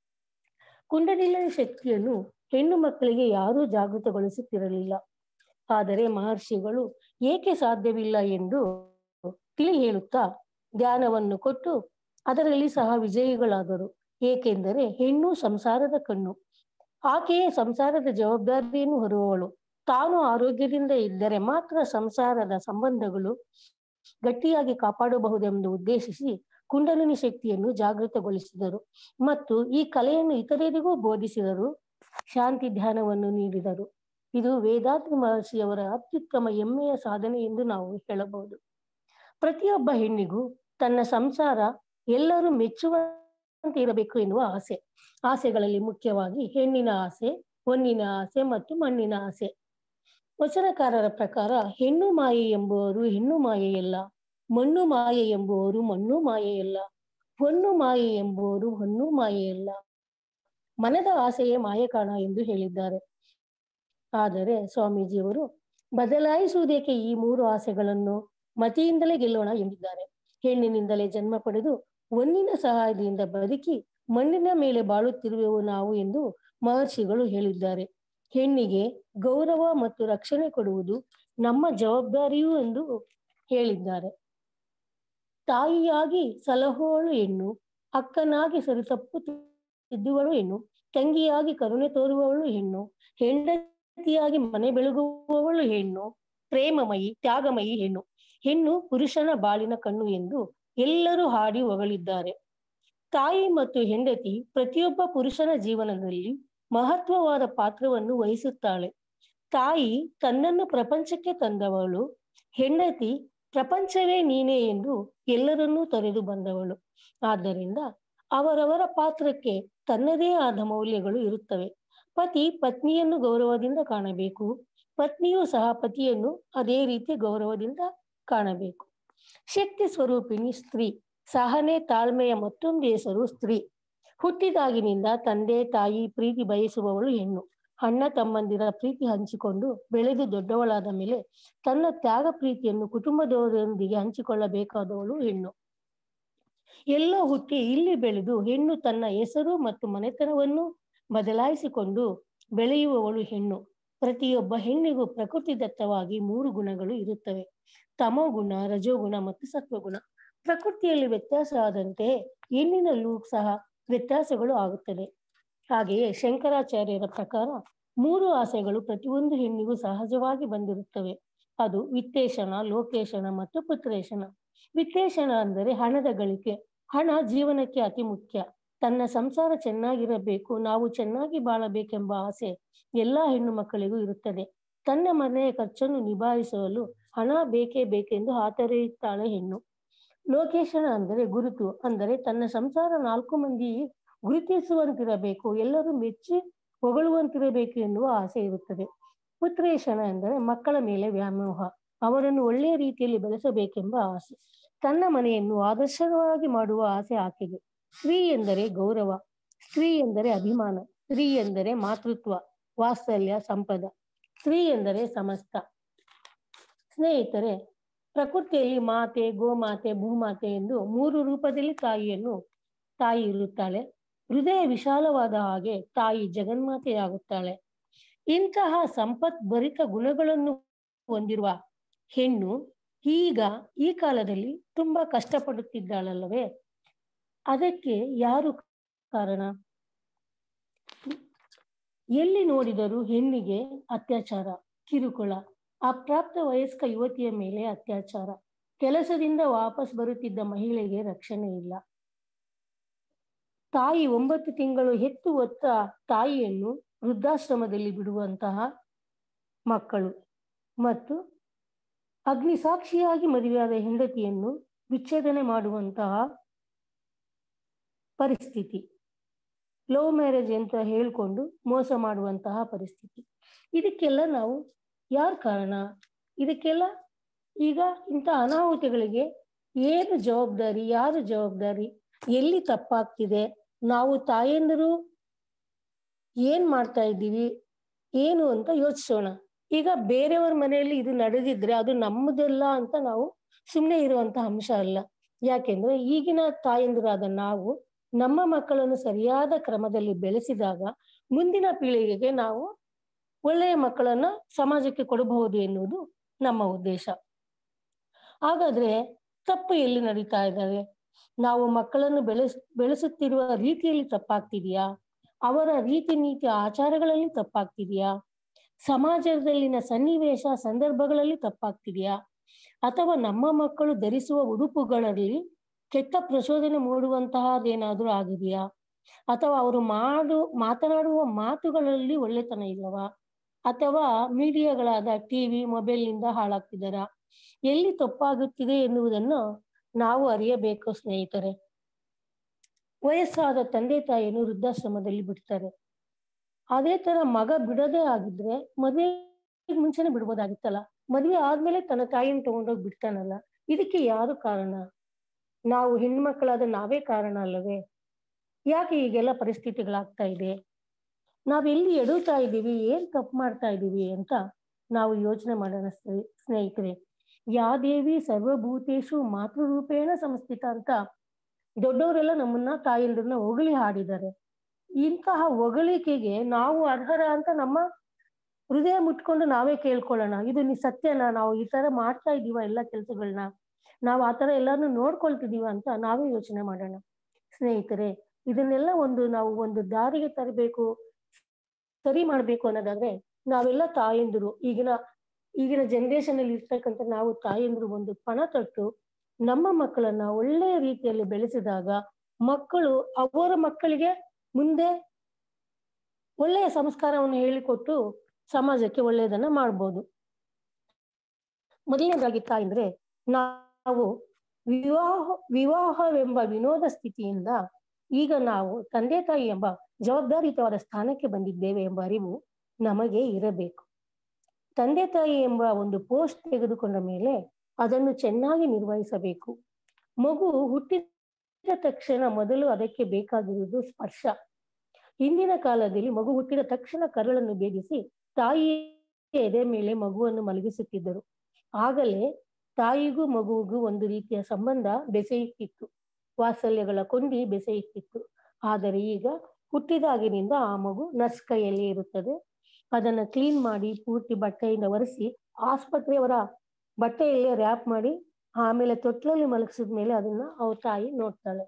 ಕುಂಡಲಿನ ಶಕ್ತಿಯನ್ನು ಹೆಣ್ಣು ಮಕ್ಕಳಿಗೆ ಯಾರೂ ಜಾಗೃತಗೊಳಿಸುತ್ತಿರಲಿಲ್ಲ ಆದರೆ ಮಹರ್ಷಿಗಳು ಏಕೆ ಸಾಧ್ಯವಿಲ್ಲ ಎಂದು ತಿಳಿ ಹೇಳುತ್ತಾ ಧ್ಯಾನವನ್ನು ಕೊಟ್ಟು ಅದರಲ್ಲಿ ಸಹ ವಿಜಯಿಗಳಾದರು ಏಕೆಂದರೆ ಹೆಣ್ಣು ಸಂಸಾರದ ಕಣ್ಣು ಆಕೆಯೇ ಸಂಸಾರದ ಜವಾಬ್ದಾರಿಯನ್ನು ಹೊರುವವಳು ತಾನು ಆರೋಗ್ಯದಿಂದ ಇದ್ದರೆ ಮಾತ್ರ ಸಂಸಾರದ ಸಂಬಂಧಗಳು ಗಟ್ಟಿಯಾಗಿ ಕಾಪಾಡಬಹುದೆಂದು ಉದ್ದೇಶಿಸಿ ಕುಂಡಲಿನಿ ಶಕ್ತಿಯನ್ನು ಜಾಗೃತಗೊಳಿಸಿದರು ಮತ್ತು ಈ ಕಲೆಯನ್ನು ಇತರರಿಗೂ ಬೋಧಿಸಿದರು ಶಾಂತಿ ಧ್ಯಾನವನ್ನು ನೀಡಿದರು ಇದು ವೇದಾಂತ ಮಹರ್ಷಿಯವರ ಅತ್ಯುತ್ತಮ ಹೆಮ್ಮೆಯ ಸಾಧನೆ ಎಂದು ನಾವು ಹೇಳಬಹುದು ಪ್ರತಿಯೊಬ್ಬ ಹೆಣ್ಣಿಗೂ ತನ್ನ ಸಂಸಾರ ಎಲ್ಲರೂ ಮೆಚ್ಚುವ ಹೆಣ್ಣಂತೆ ಇರಬೇಕು ಎನ್ನುವ ಆಸೆ ಆಸೆಗಳಲ್ಲಿ ಮುಖ್ಯವಾಗಿ ಹೆಣ್ಣಿನ ಆಸೆ ಹೊನ್ನಿನ ಆಸೆ ಮತ್ತು ಮಣ್ಣಿನ ಆಸೆ ವಚನಕಾರರ ಪ್ರಕಾರ ಹೆಣ್ಣು ಮಾಯೆ ಎಂಬುವರು ಹೆಣ್ಣು ಮಾಯೆಯಲ್ಲ ಮಣ್ಣು ಮಾಯೆ ಎಂಬುವರು ಮಣ್ಣು ಮಾಯೆಯಲ್ಲ ಹೊನ್ನು ಮಾಯೆ ಎಂಬುವರು ಹೊನ್ನು ಮಾಯೆಯಲ್ಲ ಮನದ ಆಸೆಯೇ ಮಾಯೆ ಕಾಣ ಎಂದು ಹೇಳಿದ್ದಾರೆ ಆದರೆ ಸ್ವಾಮೀಜಿಯವರು ಬದಲಾಯಿಸುವುದೇಕೆ ಈ ಮೂರು ಆಸೆಗಳನ್ನು ಮತಿಯಿಂದಲೇ ಗೆಲ್ಲೋಣ ಎಂದಿದ್ದಾರೆ ಹೆಣ್ಣಿನಿಂದಲೇ ಜನ್ಮ ಪಡೆದು ಹೊನ್ನಿನ ಸಹಾಯದಿಂದ ಬದುಕಿ ಮಣ್ಣಿನ ಮೇಲೆ ಬಾಳುತ್ತಿರುವೆವು ನಾವು ಎಂದು ಮಹರ್ಷಿಗಳು ಹೇಳಿದ್ದಾರೆ ಹೆಣ್ಣಿಗೆ ಗೌರವ ಮತ್ತು ರಕ್ಷಣೆ ಕೊಡುವುದು ನಮ್ಮ ಜವಾಬ್ದಾರಿಯೂ ಎಂದು ಹೇಳಿದ್ದಾರೆ ತಾಯಿಯಾಗಿ ಸಲಹುವಳು ಹೆಣ್ಣು ಅಕ್ಕನಾಗಿ ಸರಿತಪ್ಪು ತಿದ್ದುವಳು ಹೆಣ್ಣು ತಂಗಿಯಾಗಿ ಕರುಣೆ ತೋರುವವಳು ಹೆಣ್ಣು ಹೆಂಡತಿಯಾಗಿ ಮನೆ ಬೆಳಗುವವಳು ಹೆಣ್ಣು ಪ್ರೇಮಮಯಿ ತ್ಯಾಗಮಯಿ ಹೆಣ್ಣು ಹೆಣ್ಣು ಪುರುಷನ ಬಾಳಿನ ಕಣ್ಣು ಎಂದು ಎಲ್ಲರೂ ಹಾಡಿ ಹೊಗಳಿದ್ದಾರೆ ತಾಯಿ ಮತ್ತು ಹೆಂಡತಿ ಪ್ರತಿಯೊಬ್ಬ ಪುರುಷನ ಜೀವನದಲ್ಲಿ ಮಹತ್ವವಾದ ಪಾತ್ರವನ್ನು ವಹಿಸುತ್ತಾಳೆ ತಾಯಿ ತನ್ನನ್ನು ಪ್ರಪಂಚಕ್ಕೆ ತಂದವಳು ಹೆಂಡತಿ ಪ್ರಪಂಚವೇ ನೀನೇ ಎಂದು ಎಲ್ಲರನ್ನೂ ತೊರೆದು ಬಂದವಳು ಆದ್ದರಿಂದ ಅವರವರ ಪಾತ್ರಕ್ಕೆ ತನ್ನದೇ ಆದ ಮೌಲ್ಯಗಳು ಇರುತ್ತವೆ ಪತಿ ಪತ್ನಿಯನ್ನು ಗೌರವದಿಂದ ಕಾಣಬೇಕು ಪತ್ನಿಯೂ ಸಹ ಪತಿಯನ್ನು ಅದೇ ರೀತಿ ಗೌರವದಿಂದ ಕಾಣಬೇಕು ಶಕ್ತಿ ಸ್ವರೂಪಿಣಿ ಸ್ತ್ರೀ ಸಹನೆ ತಾಳ್ಮೆಯ ಮತ್ತೊಂದು ಹೆಸರು ಸ್ತ್ರೀ ಹುಟ್ಟಿದಾಗಿನಿಂದ ತಂದೆ ತಾಯಿ ಪ್ರೀತಿ ಬಯಸುವವಳು ಹೆಣ್ಣು ಅಣ್ಣ ತಮ್ಮಂದಿರ ಪ್ರೀತಿ ಹಂಚಿಕೊಂಡು ಬೆಳೆದು ದೊಡ್ಡವಳಾದ ಮೇಲೆ ತನ್ನ ತ್ಯಾಗ ಪ್ರೀತಿಯನ್ನು ಕುಟುಂಬದವರೊಂದಿಗೆ ಹಂಚಿಕೊಳ್ಳಬೇಕಾದವಳು ಹೆಣ್ಣು ಎಲ್ಲೋ ಹುಟ್ಟಿ ಇಲ್ಲಿ ಬೆಳೆದು ಹೆಣ್ಣು ತನ್ನ ಹೆಸರು ಮತ್ತು ಮನೆತನವನ್ನು ಬದಲಾಯಿಸಿಕೊಂಡು ಬೆಳೆಯುವವಳು ಹೆಣ್ಣು ಪ್ರತಿಯೊಬ್ಬ ಹೆಣ್ಣಿಗೂ ಪ್ರಕೃತಿದತ್ತವಾಗಿ ಮೂರು ಗುಣಗಳು ಇರುತ್ತವೆ ತಮೋಗುಣ ರಜೋಗುಣ ಮತ್ತು ಸತ್ವಗುಣ ಪ್ರಕೃತಿಯಲ್ಲಿ ವ್ಯತ್ಯಾಸ ಆದಂತೆ ಹೆಣ್ಣಿನಲ್ಲೂ ಸಹ ವ್ಯತ್ಯಾಸಗಳು ಆಗುತ್ತದೆ ಹಾಗೆಯೇ ಶಂಕರಾಚಾರ್ಯರ ಪ್ರಕಾರ ಮೂರು ಆಸೆಗಳು ಪ್ರತಿಯೊಂದು ಹೆಣ್ಣಿಗೂ ಸಹಜವಾಗಿ ಬಂದಿರುತ್ತವೆ ಅದು ವಿತ್ತೇಶನ ಲೋಕೇಶನ ಮತ್ತು ಪುತ್ರೇಶನ ವಿತ್ತೇಶನ ಅಂದರೆ ಹಣದ ಗಳಿಕೆ ಹಣ ಜೀವನಕ್ಕೆ ಅತಿ ಮುಖ್ಯ ತನ್ನ ಸಂಸಾರ ಚೆನ್ನಾಗಿರಬೇಕು ನಾವು ಚೆನ್ನಾಗಿ ಬಾಳಬೇಕೆಂಬ ಆಸೆ ಎಲ್ಲಾ ಹೆಣ್ಣು ಮಕ್ಕಳಿಗೂ ಇರುತ್ತದೆ ತನ್ನ ಮನೆಯ ಖರ್ಚನ್ನು ನಿಭಾಯಿಸಲು ಹಣ ಬೇಕೇ ಬೇಕೆಂದು ಹಾತೊರೆಯುತ್ತಾಳೆ ಹೆಣ್ಣು ಲೋಕೇಶನ ಅಂದರೆ ಗುರುತು ಅಂದರೆ ತನ್ನ ಸಂಸಾರ ನಾಲ್ಕು ಮಂದಿ ಗುರುತಿಸುವಂತಿರಬೇಕು ಎಲ್ಲರೂ ಮೆಚ್ಚಿ ಹೊಗಳುವಂತಿರಬೇಕು ಎನ್ನುವ ಆಸೆ ಇರುತ್ತದೆ ಪುತ್ರೇಶನ ಎಂದರೆ ಮಕ್ಕಳ ಮೇಲೆ ವ್ಯಾಮೋಹ ಅವರನ್ನು ಒಳ್ಳೆಯ ರೀತಿಯಲ್ಲಿ ಬೆಳೆಸಬೇಕೆಂಬ ಆಸೆ ತನ್ನ ಮನೆಯನ್ನು ಆದರ್ಶವಾಗಿ ಮಾಡುವ ಆಸೆ ಆಕೆಗೆ ಸ್ತ್ರೀ ಎಂದರೆ ಗೌರವ ಸ್ತ್ರೀ ಎಂದರೆ ಅಭಿಮಾನ ಸ್ತ್ರೀ ಎಂದರೆ ಮಾತೃತ್ವ ವಾತ್ಸಲ್ಯ ಸಂಪದ ಸ್ತ್ರೀ ಎಂದರೆ ಸಮಸ್ತ ಸ್ನೇಹಿತರೆ ಪ್ರಕೃತಿಯಲ್ಲಿ ಮಾತೆ ಗೋಮಾತೆ ಭೂಮಾತೆ ಎಂದು ಮೂರು ರೂಪದಲ್ಲಿ ತಾಯಿಯನ್ನು ತಾಯಿ ಇರುತ್ತಾಳೆ ಹೃದಯ ವಿಶಾಲವಾದ ಹಾಗೆ ತಾಯಿ ಜಗನ್ಮಾತೆಯಾಗುತ್ತಾಳೆ ಇಂತಹ ಸಂಪತ್ ಭರಿತ ಗುಣಗಳನ್ನು ಹೊಂದಿರುವ ಹೆಣ್ಣು ಈಗ ಈ ಕಾಲದಲ್ಲಿ ತುಂಬಾ ಕಷ್ಟಪಡುತ್ತಿದ್ದಾಳಲ್ಲವೇ ಅದಕ್ಕೆ ಯಾರು ಕಾರಣ ಎಲ್ಲಿ ನೋಡಿದರೂ ಹೆಣ್ಣಿಗೆ ಅತ್ಯಾಚಾರ ಕಿರುಕುಳ ಅಪ್ರಾಪ್ತ ವಯಸ್ಕ ಯುವತಿಯ ಮೇಲೆ ಅತ್ಯಾಚಾರ ಕೆಲಸದಿಂದ ವಾಪಸ್ ಬರುತ್ತಿದ್ದ ಮಹಿಳೆಗೆ ರಕ್ಷಣೆ ಇಲ್ಲ ತಾಯಿ ಒಂಬತ್ತು ತಿಂಗಳು ಹೆತ್ತು ಹೊತ್ತ ತಾಯಿಯನ್ನು ವೃದ್ಧಾಶ್ರಮದಲ್ಲಿ ಬಿಡುವಂತಹ ಮಕ್ಕಳು ಮತ್ತು ಅಗ್ನಿ ಸಾಕ್ಷಿಯಾಗಿ ಮದುವೆಯಾದ ಹೆಂಡತಿಯನ್ನು ವಿಚ್ಛೇದನೆ ಮಾಡುವಂತಹ ಪರಿಸ್ಥಿತಿ ಲವ್ ಮ್ಯಾರೇಜ್ ಅಂತ ಹೇಳ್ಕೊಂಡು ಮೋಸ ಮಾಡುವಂತಹ ಪರಿಸ್ಥಿತಿ ಇದಕ್ಕೆಲ್ಲ ನಾವು ಯಾರು ಕಾರಣ ಇದಕ್ಕೆಲ್ಲ ಈಗ ಇಂಥ ಅನಾಹುತಗಳಿಗೆ ಏನು ಜವಾಬ್ದಾರಿ ಯಾರು ಜವಾಬ್ದಾರಿ ಎಲ್ಲಿ ತಪ್ಪಾಗ್ತಿದೆ ನಾವು ತಾಯಂದಿರು ಏನ್ ಮಾಡ್ತಾ ಇದ್ದೀವಿ ಏನು ಅಂತ ಯೋಚಿಸೋಣ ಈಗ ಬೇರೆಯವ್ರ ಮನೆಯಲ್ಲಿ ಇದು ನಡೆದಿದ್ರೆ ಅದು ನಮ್ಮದಲ್ಲ ಅಂತ ನಾವು ಸುಮ್ಮನೆ ಇರುವಂತ ಅಂಶ ಅಲ್ಲ ಯಾಕೆಂದ್ರೆ ಈಗಿನ ತಾಯಂದಿರಾದ ನಾವು ನಮ್ಮ ಮಕ್ಕಳನ್ನು ಸರಿಯಾದ ಕ್ರಮದಲ್ಲಿ ಬೆಳೆಸಿದಾಗ ಮುಂದಿನ ಪೀಳಿಗೆಗೆ ನಾವು ಒಳ್ಳೆಯ ಮಕ್ಕಳನ್ನ ಸಮಾಜಕ್ಕೆ ಕೊಡಬಹುದು ಎನ್ನುವುದು ನಮ್ಮ ಉದ್ದೇಶ ಹಾಗಾದ್ರೆ ತಪ್ಪು ಎಲ್ಲಿ ನಡೀತಾ ಇದ್ದಾವೆ ನಾವು ಮಕ್ಕಳನ್ನು ಬೆಳೆಸ್ ಬೆಳೆಸುತ್ತಿರುವ ರೀತಿಯಲ್ಲಿ ತಪ್ಪಾಗ್ತಿದೆಯಾ ಅವರ ರೀತಿ ನೀತಿ ಆಚಾರಗಳಲ್ಲಿ ತಪ್ಪಾಗ್ತಿದೆಯಾ ಸಮಾಜದಲ್ಲಿನ ಸನ್ನಿವೇಶ ಸಂದರ್ಭಗಳಲ್ಲಿ ತಪ್ಪಾಗ್ತಿದೆಯಾ ಅಥವಾ ನಮ್ಮ ಮಕ್ಕಳು ಧರಿಸುವ ಉಡುಪುಗಳಲ್ಲಿ ಕೆಟ್ಟ ಪ್ರಚೋದನೆ ಮೂಡುವಂತಹದ್ದೇನಾದ್ರೂ ಆಗಿದೆಯಾ ಅಥವಾ ಅವರು ಮಾಡು ಮಾತನಾಡುವ ಮಾತುಗಳಲ್ಲಿ ಒಳ್ಳೆತನ ಇಲ್ಲವಾ ಅಥವಾ ಮೀಡಿಯಾಗಳಾದ ಟಿವಿ ಮೊಬೈಲ್ನಿಂದ ಹಾಳಾಗ್ತಿದಾರ ಎಲ್ಲಿ ತಪ್ಪಾಗುತ್ತಿದೆ ಎನ್ನುವುದನ್ನು ನಾವು ಅರಿಯಬೇಕು ಸ್ನೇಹಿತರೆ ವಯಸ್ಸಾದ ತಂದೆ ತಾಯಿಯನ್ನು ವೃದ್ಧಾಶ್ರಮದಲ್ಲಿ ಬಿಡ್ತಾರೆ ಅದೇ ತರ ಮಗ ಬಿಡದೇ ಆಗಿದ್ರೆ ಮದುವೆ ಮುಂಚೆನೆ ಬಿಡ್ಬೋದಾಗಿತ್ತಲ್ಲ ಮದುವೆ ಆದ್ಮೇಲೆ ತನ್ನ ತಾಯಿಯನ್ನು ತಗೊಂಡೋಗಿ ಬಿಡ್ತಾನಲ್ಲ ಇದಕ್ಕೆ ಯಾರು ಕಾರಣ ನಾವು ಹೆಣ್ಮಕ್ಳಾದ ನಾವೇ ಕಾರಣ ಅಲ್ಲವೇ ಯಾಕೆ ಈಗೆಲ್ಲ ಪರಿಸ್ಥಿತಿಗಳಾಗ್ತಾ ಇದೆ ನಾವೆಲ್ಲಿ ಎಡುತ್ತಾ ಇದ್ದೀವಿ ಏನ್ ತಪ್ಪು ಮಾಡ್ತಾ ಇದ್ದೀವಿ ಅಂತ ನಾವು ಯೋಚನೆ ಮಾಡೋಣ ಸ್ನೇ- ಸ್ನೇಹಿತರೆ ಯಾ ದೇವಿ ಸರ್ವಭೂತೇಶು ಮಾತೃರೂಪೇಣ ಸಂಸ್ಥಿತ ಅಂತ ದೊಡ್ಡವರೆಲ್ಲ ನಮ್ಮನ್ನ ತಾಯಂದ್ರನ್ನ ಹೊಗಳಿ ಹಾಡಿದ್ದಾರೆ ಇಂತಹ ಹೊಗಳಿಕೆಗೆ ನಾವು ಅರ್ಹರ ಅಂತ ನಮ್ಮ ಹೃದಯ ಮುಟ್ಕೊಂಡು ನಾವೇ ಕೇಳ್ಕೊಳ್ಳೋಣ ಇದು ನಿ ಸತ್ಯನ ನಾವು ಈ ತರ ಮಾಡ್ತಾ ಇದೀವ ಎಲ್ಲ ಕೆಲಸಗಳನ್ನ ನಾವು ಆ ತರ ಎಲ್ಲಾನು ನೋಡ್ಕೊಳ್ತಿದೀವ ಅಂತ ನಾವೇ ಯೋಚನೆ ಮಾಡೋಣ ಸ್ನೇಹಿತರೆ ಇದನ್ನೆಲ್ಲ ಒಂದು ನಾವು ಒಂದು ದಾರಿಗೆ ತರಬೇಕು ಸರಿ ಮಾಡ್ಬೇಕು ಅನ್ನೋದಾದ್ರೆ ನಾವೆಲ್ಲ ತಾಯಂದಿರು ಈಗಿನ ಈಗಿನ ಜನರೇಷನ್ ಅಲ್ಲಿ ಇರ್ತಕ್ಕಂಥ ನಾವು ತಾಯಂದಿರು ಒಂದು ಪಣ ತೊಟ್ಟು ನಮ್ಮ ಮಕ್ಕಳನ್ನ ಒಳ್ಳೆಯ ರೀತಿಯಲ್ಲಿ ಬೆಳೆಸಿದಾಗ ಮಕ್ಕಳು ಅವರ ಮಕ್ಕಳಿಗೆ ಮುಂದೆ ಒಳ್ಳೆಯ ಸಂಸ್ಕಾರವನ್ನು ಹೇಳಿಕೊಟ್ಟು ಸಮಾಜಕ್ಕೆ ಒಳ್ಳೆಯದನ್ನ ಮಾಡ್ಬೋದು ಮೊದಲನೇದಾಗಿ ತಾಯಂದ್ರೆ ನಾವು ವಿವಾಹ ವಿವಾಹವೆಂಬ ವಿನೋದ ಸ್ಥಿತಿಯಿಂದ ಈಗ ನಾವು ತಂದೆ ತಾಯಿ ಎಂಬ ಜವಾಬ್ದಾರಿಯುತವಾದ ಸ್ಥಾನಕ್ಕೆ ಬಂದಿದ್ದೇವೆ ಎಂಬ ಅರಿವು ನಮಗೆ ಇರಬೇಕು ತಂದೆ ತಾಯಿ ಎಂಬ ಒಂದು ಪೋಸ್ಟ್ ತೆಗೆದುಕೊಂಡ ಮೇಲೆ ಅದನ್ನು ಚೆನ್ನಾಗಿ ನಿರ್ವಹಿಸಬೇಕು ಮಗು ಹುಟ್ಟಿದ ತಕ್ಷಣ ಮೊದಲು ಅದಕ್ಕೆ ಬೇಕಾಗಿರುವುದು ಸ್ಪರ್ಶ ಹಿಂದಿನ ಕಾಲದಲ್ಲಿ ಮಗು ಹುಟ್ಟಿದ ತಕ್ಷಣ ಕರಳನ್ನು ಭೇದಿಸಿ ತಾಯಿ ಎದೆ ಮೇಲೆ ಮಗುವನ್ನು ಮಲಗಿಸುತ್ತಿದ್ದರು ಆಗಲೇ ತಾಯಿಗೂ ಮಗುವಿಗೂ ಒಂದು ರೀತಿಯ ಸಂಬಂಧ ಬೆಸೆಯುತ್ತಿತ್ತು ವಾತ್ಸಲ್ಯಗಳ ಕೊಂಡಿ ಬೆಸೆಯುತ್ತಿತ್ತು ಆದರೆ ಈಗ ಹುಟ್ಟಿದಾಗಿನಿಂದ ಆ ಮಗು ನರ್ಸ್ ಕೈಯಲ್ಲಿ ಇರುತ್ತದೆ ಅದನ್ನ ಕ್ಲೀನ್ ಮಾಡಿ ಪೂರ್ತಿ ಬಟ್ಟೆಯಿಂದ ಒರೆಸಿ ಆಸ್ಪತ್ರೆಯವರ ಬಟ್ಟೆಯಲ್ಲೇ ರ್ಯಾಪ್ ಮಾಡಿ ಆಮೇಲೆ ತೊಟ್ಲಲ್ಲಿ ಮಲಗಿಸಿದ ಮೇಲೆ ಅದನ್ನ ಅವ್ರ ತಾಯಿ ನೋಡ್ತಾಳೆ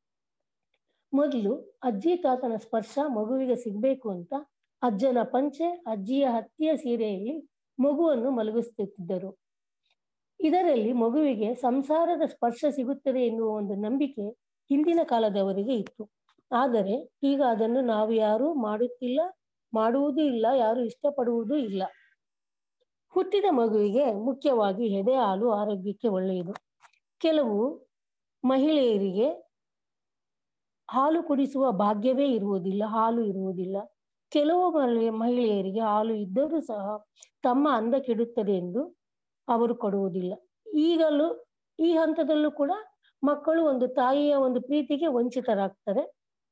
ಮೊದಲು ಅಜ್ಜಿ ತಾತನ ಸ್ಪರ್ಶ ಮಗುವಿಗೆ ಸಿಗ್ಬೇಕು ಅಂತ ಅಜ್ಜನ ಪಂಚೆ ಅಜ್ಜಿಯ ಹತ್ತಿಯ ಸೀರೆಯಲ್ಲಿ ಮಗುವನ್ನು ಮಲಗಿಸುತ್ತಿದ್ದರು ಇದರಲ್ಲಿ ಮಗುವಿಗೆ ಸಂಸಾರದ ಸ್ಪರ್ಶ ಸಿಗುತ್ತದೆ ಎನ್ನುವ ಒಂದು ನಂಬಿಕೆ ಹಿಂದಿನ ಕಾಲದವರಿಗೆ ಇತ್ತು ಆದರೆ ಈಗ ಅದನ್ನು ನಾವು ಯಾರು ಮಾಡುತ್ತಿಲ್ಲ ಮಾಡುವುದೂ ಇಲ್ಲ ಯಾರು ಇಷ್ಟಪಡುವುದೂ ಇಲ್ಲ ಹುಟ್ಟಿದ ಮಗುವಿಗೆ ಮುಖ್ಯವಾಗಿ ಎದೆ ಹಾಲು ಆರೋಗ್ಯಕ್ಕೆ ಒಳ್ಳೆಯದು ಕೆಲವು ಮಹಿಳೆಯರಿಗೆ ಹಾಲು ಕುಡಿಸುವ ಭಾಗ್ಯವೇ ಇರುವುದಿಲ್ಲ ಹಾಲು ಇರುವುದಿಲ್ಲ ಕೆಲವು ಮಹಿಳೆ- ಮಹಿಳೆಯರಿಗೆ ಹಾಲು ಇದ್ದರೂ ಸಹ ತಮ್ಮ ಅಂದ ಕೆಡುತ್ತದೆ ಎಂದು ಅವರು ಕೊಡುವುದಿಲ್ಲ ಈಗಲೂ ಈ ಹಂತದಲ್ಲೂ ಕೂಡ ಮಕ್ಕಳು ಒಂದು ತಾಯಿಯ ಒಂದು ಪ್ರೀತಿಗೆ ವಂಚಿತರಾಗ್ತಾರೆ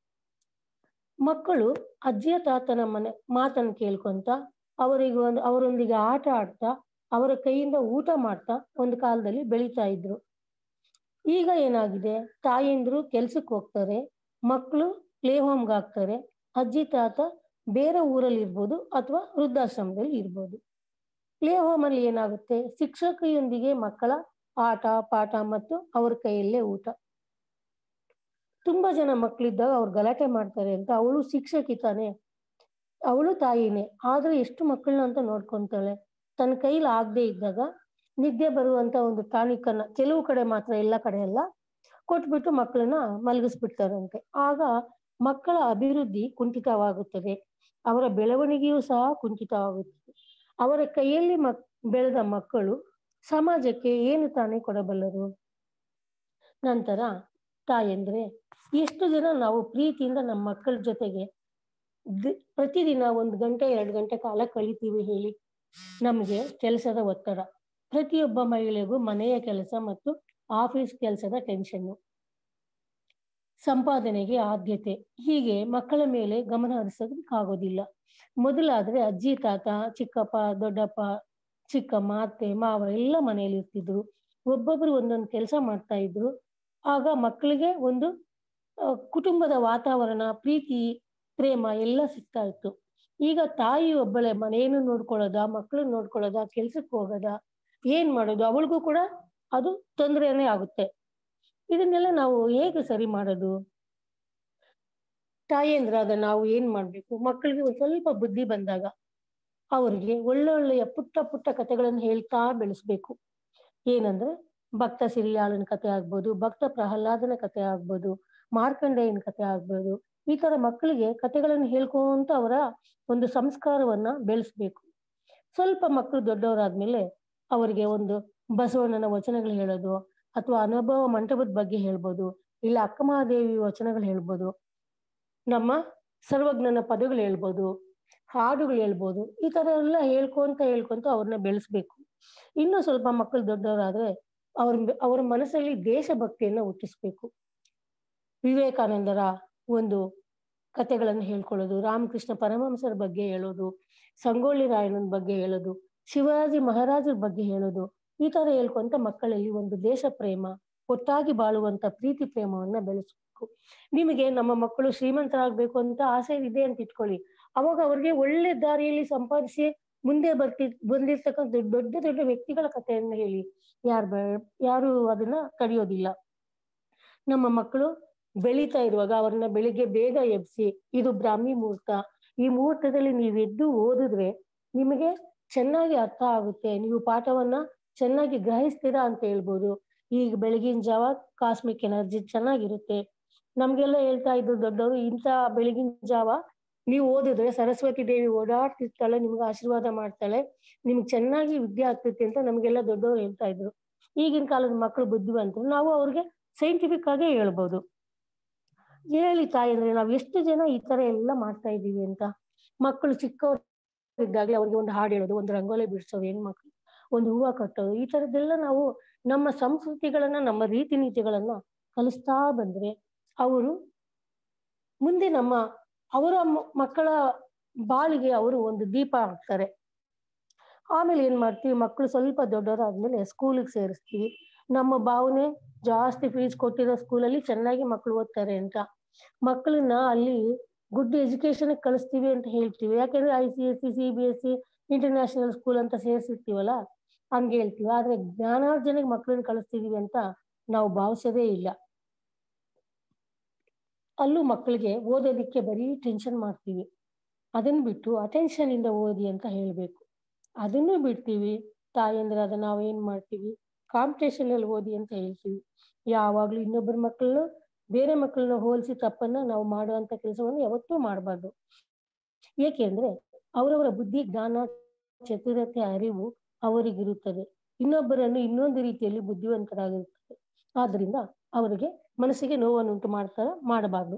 ಮಕ್ಕಳು ಅಜ್ಜಿಯ ತಾತನ ಮನೆ ಮಾತನ್ನು ಕೇಳ್ಕೊಂತ ಅವರಿಗೆ ಒಂದು ಅವರೊಂದಿಗೆ ಆಟ ಆಡ್ತಾ ಅವರ ಕೈಯಿಂದ ಊಟ ಮಾಡ್ತಾ ಒಂದು ಕಾಲದಲ್ಲಿ ಬೆಳೀತಾ ಇದ್ರು ಈಗ ಏನಾಗಿದೆ ತಾಯಂದ್ರು ಕೆಲ್ಸಕ್ಕೆ ಹೋಗ್ತಾರೆ ಮಕ್ಕಳು ಪ್ಲೇ ಹೋಮ್ಗೆ ಹಾಕ್ತಾರೆ ಅಜ್ಜಿ ತಾತ ಬೇರೆ ಊರಲ್ಲಿ ಇರ್ಬೋದು ಅಥವಾ ವೃದ್ಧಾಶ್ರಮದಲ್ಲಿ ಇರ್ಬೋದು ಪ್ಲೇ ಹೋಮ್ ಅಲ್ಲಿ ಏನಾಗುತ್ತೆ ಶಿಕ್ಷಕಿಯೊಂದಿಗೆ ಮಕ್ಕಳ ಆಟ ಪಾಠ ಮತ್ತು ಅವ್ರ ಕೈಯಲ್ಲೇ ಊಟ ತುಂಬಾ ಜನ ಮಕ್ಕಳಿದ್ದಾಗ ಅವ್ರು ಗಲಾಟೆ ಮಾಡ್ತಾರೆ ಅಂತ ಅವಳು ಶಿಕ್ಷಕಿ ತಾನೆ ಅವಳು ತಾಯಿನೇ ಆದ್ರೆ ಎಷ್ಟು ಮಕ್ಕಳನ್ನ ಅಂತ ನೋಡ್ಕೊಂತಾಳೆ ತನ್ನ ಕೈಲಿ ಆಗದೆ ಇದ್ದಾಗ ನಿದ್ದೆ ಬರುವಂತ ಒಂದು ಟಾನಿಕ್ ಅನ್ನ ಕೆಲವು ಕಡೆ ಮಾತ್ರ ಎಲ್ಲ ಕಡೆ ಎಲ್ಲ ಕೊಟ್ಬಿಟ್ಟು ಮಕ್ಕಳನ್ನ ಮಲಗಿಸ್ಬಿಡ್ತಾರಂತೆ ಆಗ ಮಕ್ಕಳ ಅಭಿವೃದ್ಧಿ ಕುಂಠಿತವಾಗುತ್ತದೆ ಅವರ ಬೆಳವಣಿಗೆಯೂ ಸಹ ಕುಂಠಿತವಾಗುತ್ತದೆ ಅವರ ಕೈಯಲ್ಲಿ ಮಕ್ ಬೆಳೆದ ಮಕ್ಕಳು ಸಮಾಜಕ್ಕೆ ಏನು ತಾನೇ ಕೊಡಬಲ್ಲರು ನಂತರ ತಾಯಂದ್ರೆ ಎಷ್ಟು ಜನ ನಾವು ಪ್ರೀತಿಯಿಂದ ನಮ್ಮ ಮಕ್ಕಳ ಜೊತೆಗೆ ದಿ- ಪ್ರತಿದಿನ ಒಂದು ಗಂಟೆ ಎರಡು ಗಂಟೆ ಕಾಲ ಕಳಿತೀವಿ ಹೇಳಿ ನಮಗೆ ಕೆಲಸದ ಒತ್ತಡ ಪ್ರತಿಯೊಬ್ಬ ಮಹಿಳೆಗೂ ಮನೆಯ ಕೆಲಸ ಮತ್ತು ಆಫೀಸ್ ಕೆಲಸದ ಟೆನ್ಷನ್ನು ಸಂಪಾದನೆಗೆ ಆದ್ಯತೆ ಹೀಗೆ ಮಕ್ಕಳ ಮೇಲೆ ಗಮನ ಹರಿಸೋದಕ್ಕಾಗೋದಿಲ್ಲ ಮೊದಲಾದ್ರೆ ಅಜ್ಜಿ ತಾತ ಚಿಕ್ಕಪ್ಪ ದೊಡ್ಡಪ್ಪ ಚಿಕ್ಕಮ್ಮ ಅತ್ತೆ ಮಾವ ಎಲ್ಲ ಮನೆಯಲ್ಲಿ ಇರ್ತಿದ್ರು ಒಬ್ಬೊಬ್ರು ಒಂದೊಂದು ಕೆಲಸ ಮಾಡ್ತಾ ಇದ್ರು ಆಗ ಮಕ್ಕಳಿಗೆ ಒಂದು ಆ, ಕುಟುಂಬದ ವಾತಾವರಣ ಪ್ರೀತಿ ಪ್ರೇಮ ಎಲ್ಲ ಸಿಗ್ತಾ ಇತ್ತು ಈಗ ತಾಯಿ ಒಬ್ಬಳೆ ಮನೆಯನ್ನು ನೋಡ್ಕೊಳ್ಳೋದ ಮಕ್ಕಳು ನೋಡ್ಕೊಳ್ಳೋದ ಕೆಲ್ಸಕ್ಕೆ ಹೋಗೋದ ಏನ್ ಮಾಡೋದು ಅವಳಿಗೂ ಕೂಡ ಅದು ತೊಂದರೆನೇ ಆಗುತ್ತೆ ಇದನ್ನೆಲ್ಲ ನಾವು ಹೇಗೆ ಸರಿ ಮಾಡೋದು ತಾಯಂದ್ರಾದ ನಾವು ಏನ್ ಮಾಡ್ಬೇಕು ಮಕ್ಕಳಿಗೆ ಒಂದ್ ಸ್ವಲ್ಪ ಬುದ್ಧಿ ಬಂದಾಗ ಅವರಿಗೆ ಒಳ್ಳೊಳ್ಳೆಯ ಪುಟ್ಟ ಪುಟ್ಟ ಕಥೆಗಳನ್ನು ಹೇಳ್ತಾ ಬೆಳೆಸ್ಬೇಕು ಏನಂದ್ರೆ ಭಕ್ತ ಸಿರಿಯಾಳನ ಕತೆ ಆಗ್ಬೋದು ಭಕ್ತ ಪ್ರಹ್ಲಾದನ ಕತೆ ಆಗ್ಬೋದು ಮಾರ್ಕಂಡೇಯನ ಕತೆ ಆಗ್ಬೋದು ಈ ತರ ಮಕ್ಕಳಿಗೆ ಕಥೆಗಳನ್ನು ಹೇಳ್ಕೊಂತ ಅವರ ಒಂದು ಸಂಸ್ಕಾರವನ್ನ ಬೆಳೆಸ್ಬೇಕು ಸ್ವಲ್ಪ ಮಕ್ಕಳು ದೊಡ್ಡವರಾದ್ಮೇಲೆ ಅವರಿಗೆ ಒಂದು ಬಸವಣ್ಣನ ವಚನಗಳು ಹೇಳೋದು ಅಥವಾ ಅನುಭವ ಮಂಟಪದ ಬಗ್ಗೆ ಹೇಳ್ಬೋದು ಇಲ್ಲ ಅಕ್ಕಮಹಾದೇವಿ ವಚನಗಳು ಹೇಳ್ಬೋದು ನಮ್ಮ ಸರ್ವಜ್ಞನ ಪದಗಳು ಹೇಳ್ಬೋದು ಹಾಡುಗಳು ಹೇಳ್ಬೋದು ಈ ತರ ಎಲ್ಲ ಹೇಳ್ಕೊಂತ ಹೇಳ್ಕೊಂತ ಅವ್ರನ್ನ ಬೆಳೆಸ್ಬೇಕು ಇನ್ನು ಸ್ವಲ್ಪ ಮಕ್ಕಳು ದೊಡ್ಡವರಾದ್ರೆ ಅವ್ರ ಅವರ ಮನಸ್ಸಲ್ಲಿ ದೇಶಭಕ್ತಿಯನ್ನ ಹುಟ್ಟಿಸ್ಬೇಕು ವಿವೇಕಾನಂದರ ಒಂದು ಕಥೆಗಳನ್ನು ಹೇಳ್ಕೊಳ್ಳೋದು ರಾಮಕೃಷ್ಣ ಪರಮಹಂಸರ ಬಗ್ಗೆ ಹೇಳೋದು ಸಂಗೊಳ್ಳಿ ರಾಯಣ್ಣನ ಬಗ್ಗೆ ಹೇಳೋದು ಶಿವಾಜಿ ಮಹಾರಾಜರ ಬಗ್ಗೆ ಹೇಳೋದು ಈ ತರ ಹೇಳ್ಕೊಂತ ಮಕ್ಕಳಲ್ಲಿ ಒಂದು ದೇಶ ಪ್ರೇಮ ಒಟ್ಟಾಗಿ ಬಾಳುವಂತ ಪ್ರೀತಿ ಪ್ರೇಮವನ್ನ ಬೆಳೆಸ್ಬೇಕು ನಿಮಗೆ ನಮ್ಮ ಮಕ್ಕಳು ಶ್ರೀಮಂತರಾಗ್ಬೇಕು ಅಂತ ಆಸೆ ಇದೆ ಅಂತ ಇಟ್ಕೊಳ್ಳಿ ಅವಾಗ ಅವ್ರಿಗೆ ಒಳ್ಳೆ ದಾರಿಯಲ್ಲಿ ಸಂಪಾದಿಸಿ ಮುಂದೆ ಬರ್ತಿ ಬಂದಿರ್ತಕ್ಕಂಥ ದೊಡ್ಡ ದೊಡ್ಡ ವ್ಯಕ್ತಿಗಳ ಕಥೆಯನ್ನ ಹೇಳಿ ಯಾರು ಬ ಯಾರು ಅದನ್ನ ತಡೆಯೋದಿಲ್ಲ ನಮ್ಮ ಮಕ್ಕಳು ಬೆಳೀತಾ ಇರುವಾಗ ಅವ್ರನ್ನ ಬೆಳಿಗ್ಗೆ ಬೇಗ ಎಬ್ಸಿ ಇದು ಬ್ರಾಹ್ಮಿ ಮುಹೂರ್ತ ಈ ಮುಹೂರ್ತದಲ್ಲಿ ನೀವು ಎದ್ದು ಓದಿದ್ರೆ ನಿಮಗೆ ಚೆನ್ನಾಗಿ ಅರ್ಥ ಆಗುತ್ತೆ ನೀವು ಪಾಠವನ್ನ ಚೆನ್ನಾಗಿ ಗ್ರಹಿಸ್ತೀರಾ ಅಂತ ಹೇಳ್ಬೋದು ಈಗ ಬೆಳಗಿನ ಜಾವ ಕಾಸ್ಮಿಕ್ ಎನರ್ಜಿ ಚೆನ್ನಾಗಿರುತ್ತೆ ನಮ್ಗೆಲ್ಲ ಹೇಳ್ತಾ ಇದ್ರು ದೊಡ್ಡವರು ಇಂಥ ಬೆಳಗಿನ ಜಾವ ನೀವು ಓದಿದ್ರೆ ಸರಸ್ವತಿ ದೇವಿ ಓಡಾಡ್ತಿರ್ತಾಳೆ ನಿಮ್ಗೆ ಆಶೀರ್ವಾದ ಮಾಡ್ತಾಳೆ ನಿಮ್ಗೆ ಚೆನ್ನಾಗಿ ವಿದ್ಯೆ ಆಗ್ತೈತೆ ಅಂತ ನಮ್ಗೆಲ್ಲ ದೊಡ್ಡವರು ಹೇಳ್ತಾ ಇದ್ರು ಈಗಿನ ಕಾಲದ ಮಕ್ಕಳು ಬುದ್ಧಿವಂತರು ನಾವು ಅವ್ರಿಗೆ ಸೈಂಟಿಫಿಕ್ ಆಗೇ ಹೇಳ್ಬೋದು ಹೇಳಿ ತಾಯಿ ಅಂದ್ರೆ ನಾವು ಎಷ್ಟು ಜನ ಈ ತರ ಎಲ್ಲ ಮಾಡ್ತಾ ಇದ್ದೀವಿ ಅಂತ ಮಕ್ಕಳು ಚಿಕ್ಕವ್ರು ಇದ್ದಾಗಲೇ ಅವ್ರಿಗೆ ಒಂದು ಹಾಡು ಹೇಳೋದು ಒಂದು ರಂಗೋಲಿ ಬಿಡಿಸೋದು ಹೆಣ್ಮಕ್ಳು ಒಂದು ಹೂವು ಕಟ್ಟೋದು ಈ ತರದ್ದೆಲ್ಲ ನಾವು ನಮ್ಮ ಸಂಸ್ಕೃತಿಗಳನ್ನ ನಮ್ಮ ರೀತಿ ನೀತಿಗಳನ್ನ ಕಲಿಸ್ತಾ ಬಂದ್ರೆ ಅವರು ಮುಂದೆ ನಮ್ಮ ಅವರ ಮಕ್ಕಳ ಬಾಳಿಗೆ ಅವರು ಒಂದು ದೀಪ ಆಗ್ತಾರೆ ಆಮೇಲೆ ಏನ್ ಮಾಡ್ತೀವಿ ಮಕ್ಕಳು ಸ್ವಲ್ಪ ದೊಡ್ಡವರಾದ್ಮೇಲೆ ಸ್ಕೂಲಿಗೆ ಸೇರಿಸ್ತೀವಿ ನಮ್ಮ ಭಾವನೆ ಜಾಸ್ತಿ ಫೀಸ್ ಕೊಟ್ಟಿರೋ ಸ್ಕೂಲಲ್ಲಿ ಚೆನ್ನಾಗಿ ಮಕ್ಕಳು ಓದ್ತಾರೆ ಅಂತ ಮಕ್ಕಳನ್ನ ಅಲ್ಲಿ ಗುಡ್ ಎಜುಕೇಶನ್ ಕಳಿಸ್ತೀವಿ ಅಂತ ಹೇಳ್ತೀವಿ ಯಾಕೆಂದ್ರೆ I C S C C B S C international school ಅಂತ ಸೇರಿಸಿರ್ತೀವಲ್ಲ ಹಂಗೆ ಹೇಳ್ತೀವಿ ಆದ್ರೆ ಜ್ಞಾನಾರ್ಜನೆಗೆ ಮಕ್ಕಳನ್ನ ಕಳಿಸ್ತಿದೀವಿ ಅಂತ ನಾವು ಭಾವಿಸೋದೇ ಇಲ್ಲ ಅಲ್ಲೂ ಮಕ್ಕಳಿಗೆ ಓದೋದಿಕ್ಕೆ ಬರೀ ಟೆನ್ಷನ್ ಮಾಡ್ತೀವಿ ಅದನ್ನ ಬಿಟ್ಟು ಅಟೆನ್ಷನ್ ಇಂದ ಓದಿ ಅಂತ ಹೇಳ್ಬೇಕು ಅದನ್ನು ಬಿಡ್ತೀವಿ ತಾಯಂದ್ರೆ ಅದನ್ನ ನಾವು ಏನ್ ಮಾಡ್ತೀವಿ ಕಾಂಪಿಟೇಷನ್ ಅಲ್ಲಿ ಓದಿ ಅಂತ ಹೇಳ್ತೀವಿ ಯಾವಾಗ್ಲೂ ಇನ್ನೊಬ್ಬರ ಮಕ್ಕಳನ್ನ ಬೇರೆ ಮಕ್ಕಳನ್ನ ಹೋಲಿಸಿ ತಪ್ಪನ್ನ ನಾವು ಮಾಡುವಂತ ಕೆಲಸವನ್ನು ಯಾವತ್ತೂ ಮಾಡಬಾರ್ದು ಏಕೆಂದ್ರೆ ಅವರವರ ಬುದ್ಧಿ ಜ್ಞಾನ ಚತುರತೆ ಅರಿವು ಅವರಿಗಿರುತ್ತದೆ ಇನ್ನೊಬ್ಬರನ್ನು ಇನ್ನೊಂದು ರೀತಿಯಲ್ಲಿ ಬುದ್ಧಿವಂತರಾಗಿರುತ್ತದೆ ಆದ್ರಿಂದ ಅವರಿಗೆ ಮನಸ್ಸಿಗೆ ನೋವನ್ನುಂಟು ಮಾಡ್ತಾರ ಮಾಡಬಾರ್ದು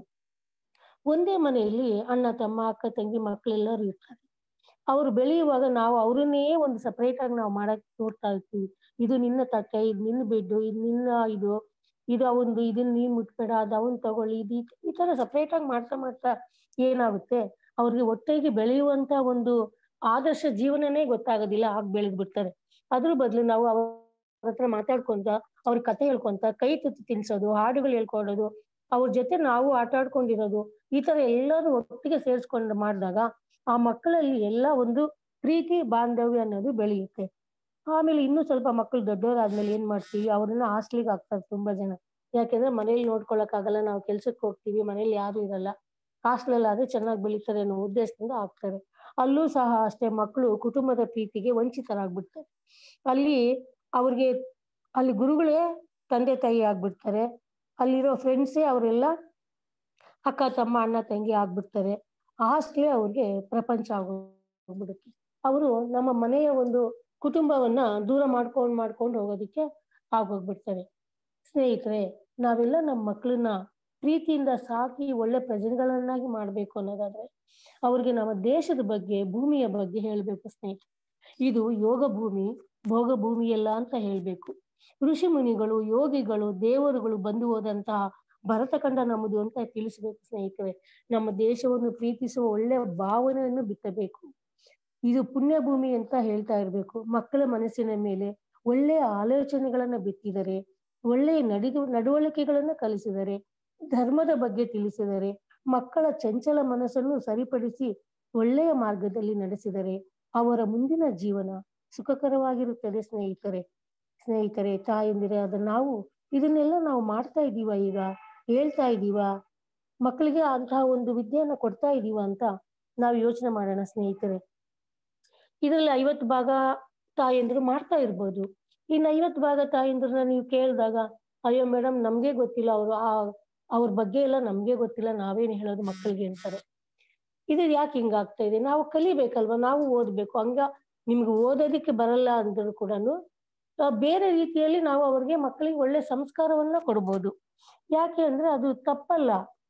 ಒಂದೇ ಮನೆಯಲ್ಲಿ ಅಣ್ಣ ತಮ್ಮ ಅಕ್ಕ ತಂಗಿ ಮಕ್ಕಳೆಲ್ಲರೂ ಇರ್ತಾರೆ ಅವ್ರು ಬೆಳೆಯುವಾಗ ನಾವು ಅವ್ರನ್ನೇ ಒಂದು ಸಪರೇಟ್ ಆಗಿ ನಾವು ಮಾಡಕ್ ನೋಡ್ತಾ ಇರ್ತೀವಿ ಇದು ನಿನ್ನ ತಟ್ಟೆ ಇದು ನಿನ್ನ ಬೆಡ್ಡು ಇದು ನಿನ್ನ ಇದು ಇದು ಅವಂದು ಇದನ್ನ ನೀನ್ ಮುಟ್ಬೇಡ ಅದು ಅವನ್ ತಗೊಳ್ಳಿ ಇದು ಈ ತರ ಸಪರೇಟ್ ಆಗಿ ಮಾಡ್ತಾ ಮಾಡ್ತಾ ಏನಾಗುತ್ತೆ ಅವ್ರಿಗೆ ಒಟ್ಟಿಗೆ ಬೆಳೆಯುವಂತ ಒಂದು ಆದರ್ಶ ಜೀವನನೇ ಗೊತ್ತಾಗೋದಿಲ್ಲ ಆಗ ಬೆಳೆದ್ ಬಿಡ್ತಾರೆ ಅದ್ರ ಬದಲು ನಾವು ಅವ್ರ ಹತ್ರ ಮಾತಾಡ್ಕೊಂತ ಅವ್ರ ಕತೆ ಹೇಳ್ಕೊಂತ ಕೈ ತುತ್ತು ತಿನ್ಸೋದು ಹಾಡುಗಳು ಹೇಳ್ಕೊಡೋದು ಅವ್ರ ಜೊತೆ ನಾವು ಆಟ ಆಡ್ಕೊಂಡಿರೋದು ಈ ತರ ಎಲ್ಲರೂ ಒಟ್ಟಿಗೆ ಸೇರಿಸ್ಕೊಂಡು ಮಾಡಿದಾಗ ಆ ಮಕ್ಕಳಲ್ಲಿ ಎಲ್ಲ ಒಂದು ಪ್ರೀತಿ ಬಾಂಧವ್ಯ ಅನ್ನೋದು ಬೆಳೆಯುತ್ತೆ ಆಮೇಲೆ ಇನ್ನೂ ಸ್ವಲ್ಪ ಮಕ್ಕಳು ದೊಡ್ಡವರಾದ್ಮೇಲೆ ಏನ್ ಮಾಡ್ತೀವಿ ಅವ್ರನ್ನ ಹಾಸ್ಟ್ಲಿಗೆ ಹಾಕ್ತಾರೆ ತುಂಬಾ ಜನ ಯಾಕೆಂದ್ರೆ ಮನೇಲಿ ನೋಡ್ಕೊಳಕ್ ಆಗಲ್ಲ ನಾವು ಕೆಲ್ಸಕ್ಕೆ ಹೋಗ್ತೀವಿ ಮನೇಲಿ ಯಾರು ಇರಲ್ಲ ಹಾಸ್ಟೆಲ್ ಆದ್ರೆ ಚೆನ್ನಾಗಿ ಬೆಳೀತಾರೆ ಅನ್ನೋ ಉದ್ದೇಶದಿಂದ ಹಾಕ್ತಾರೆ ಅಲ್ಲೂ ಸಹ ಅಷ್ಟೇ ಮಕ್ಕಳು ಕುಟುಂಬದ ಪ್ರೀತಿಗೆ ವಂಚಿತರಾಗ್ಬಿಡ್ತಾರೆ ಅಲ್ಲಿ ಅವ್ರಿಗೆ ಅಲ್ಲಿ ಗುರುಗಳೇ ತಂದೆ ತಾಯಿ ಆಗ್ಬಿಡ್ತಾರೆ ಅಲ್ಲಿರೋ ಫ್ರೆಂಡ್ಸೇ ಅವರೆಲ್ಲ ಅಕ್ಕ ತಮ್ಮ ಅಣ್ಣ ತಂಗಿ ಆಗ್ಬಿಡ್ತಾರೆ ಹಾಸ್ಟ್ಲೇ ಅವ್ರಿಗೆ ಪ್ರಪಂಚ ಆಗೋಗ್ಬಿಡುತ್ತೆ ಅವರು ನಮ್ಮ ಮನೆಯ ಒಂದು ಕುಟುಂಬವನ್ನ ದೂರ ಮಾಡ್ಕೊಂಡ್ ಮಾಡ್ಕೊಂಡು ಹೋಗೋದಕ್ಕೆ ಆಗೋಗ್ಬಿಡ್ತಾರೆ ಸ್ನೇಹಿತರೆ ನಾವೆಲ್ಲ ನಮ್ಮ ಮಕ್ಕಳನ್ನ ಪ್ರೀತಿಯಿಂದ ಸಾಕಿ ಒಳ್ಳೆ ಪ್ರಜೆಗಳನ್ನಾಗಿ ಮಾಡ್ಬೇಕು ಅನ್ನೋದಾದ್ರೆ ಅವ್ರಿಗೆ ನಮ್ಮ ದೇಶದ ಬಗ್ಗೆ ಭೂಮಿಯ ಬಗ್ಗೆ ಹೇಳ್ಬೇಕು ಸ್ನೇಹಿತರೆ ಇದು ಯೋಗ ಭೂಮಿ ಭೋಗ ಭೂಮಿಯಲ್ಲ ಅಂತ ಹೇಳ್ಬೇಕು ಋಷಿ ಮುನಿಗಳು ಯೋಗಿಗಳು ದೇವರುಗಳು ಬಂದು ಹೋದಂತಹ ಭರತಖಂಡ ನಮ್ಮದು ಅಂತ ತಿಳಿಸ್ಬೇಕು ಸ್ನೇಹಿತರೆ ನಮ್ಮ ದೇಶವನ್ನು ಪ್ರೀತಿಸುವ ಒಳ್ಳೆ ಭಾವನೆಯನ್ನು ಬಿತ್ತಬೇಕು ಇದು ಪುಣ್ಯ ಭೂಮಿ ಅಂತ ಹೇಳ್ತಾ ಇರ್ಬೇಕು ಮಕ್ಕಳ ಮನಸ್ಸಿನ ಮೇಲೆ ಒಳ್ಳೆಯ ಆಲೋಚನೆಗಳನ್ನ ಬಿತ್ತಿದರೆ ಒಳ್ಳೆಯ ನಡಿದು ನಡವಳಿಕೆಗಳನ್ನ ಕಲಿಸಿದರೆ ಧರ್ಮದ ಬಗ್ಗೆ ತಿಳಿಸಿದರೆ ಮಕ್ಕಳ ಚಂಚಲ ಮನಸ್ಸನ್ನು ಸರಿಪಡಿಸಿ ಒಳ್ಳೆಯ ಮಾರ್ಗದಲ್ಲಿ ನಡೆಸಿದರೆ ಅವರ ಮುಂದಿನ ಜೀವನ ಸುಖಕರವಾಗಿರುತ್ತದೆ ಸ್ನೇಹಿತರೆ ಸ್ನೇಹಿತರೆ ತಾಯಂದಿರೆ ಅದ ನಾವು ಇದನ್ನೆಲ್ಲ ನಾವು ಮಾಡ್ತಾ ಇದೀವ ಈಗ ಹೇಳ್ತಾ ಇದೀವ ಮಕ್ಕಳಿಗೆ ಅಂತಹ ಒಂದು ವಿದ್ಯೆಯನ್ನ ಕೊಡ್ತಾ ಇದೀವ ಅಂತ ನಾವು ಯೋಚನೆ ಮಾಡೋಣ ಸ್ನೇಹಿತರೆ ಇದರಲ್ಲಿ ಐವತ್ತು ಭಾಗ ತಾಯಂದ್ರು ಮಾಡ್ತಾ ಇರ್ಬೋದು ಇನ್ನು ಐವತ್ತು ಭಾಗ ತಾಯಂದ್ರನ್ನ ನೀವು ಕೇಳಿದಾಗ ಅಯ್ಯೋ ಮೇಡಮ್ ನಮ್ಗೆ ಗೊತ್ತಿಲ್ಲ ಅವರು ಆ ಅವ್ರ ಬಗ್ಗೆ ಎಲ್ಲ ನಮ್ಗೆ ಗೊತ್ತಿಲ್ಲ ನಾವೇನ್ ಹೇಳೋದು ಮಕ್ಕಳಿಗೆ ಅಂತಾರೆ ಇದು ಯಾಕೆ ಹಿಂಗಾಗ್ತಾ ಇದೆ ನಾವು ಕಲಿಬೇಕಲ್ವಾ ನಾವು ಓದ್ಬೇಕು ಹಂಗ ನಿಮ್ಗೆ ಓದೋದಕ್ಕೆ ಬರಲ್ಲ ಅಂದ್ರು ಕೂಡ ಬೇರೆ ರೀತಿಯಲ್ಲಿ ನಾವು ಅವ್ರಿಗೆ ಮಕ್ಕಳಿಗೆ ಒಳ್ಳೆ ಸಂಸ್ಕಾರವನ್ನ ಕೊಡ್ಬೋದು ಯಾಕೆ ಅಂದ್ರೆ ಅದು ತಪ್ಪಲ್ಲ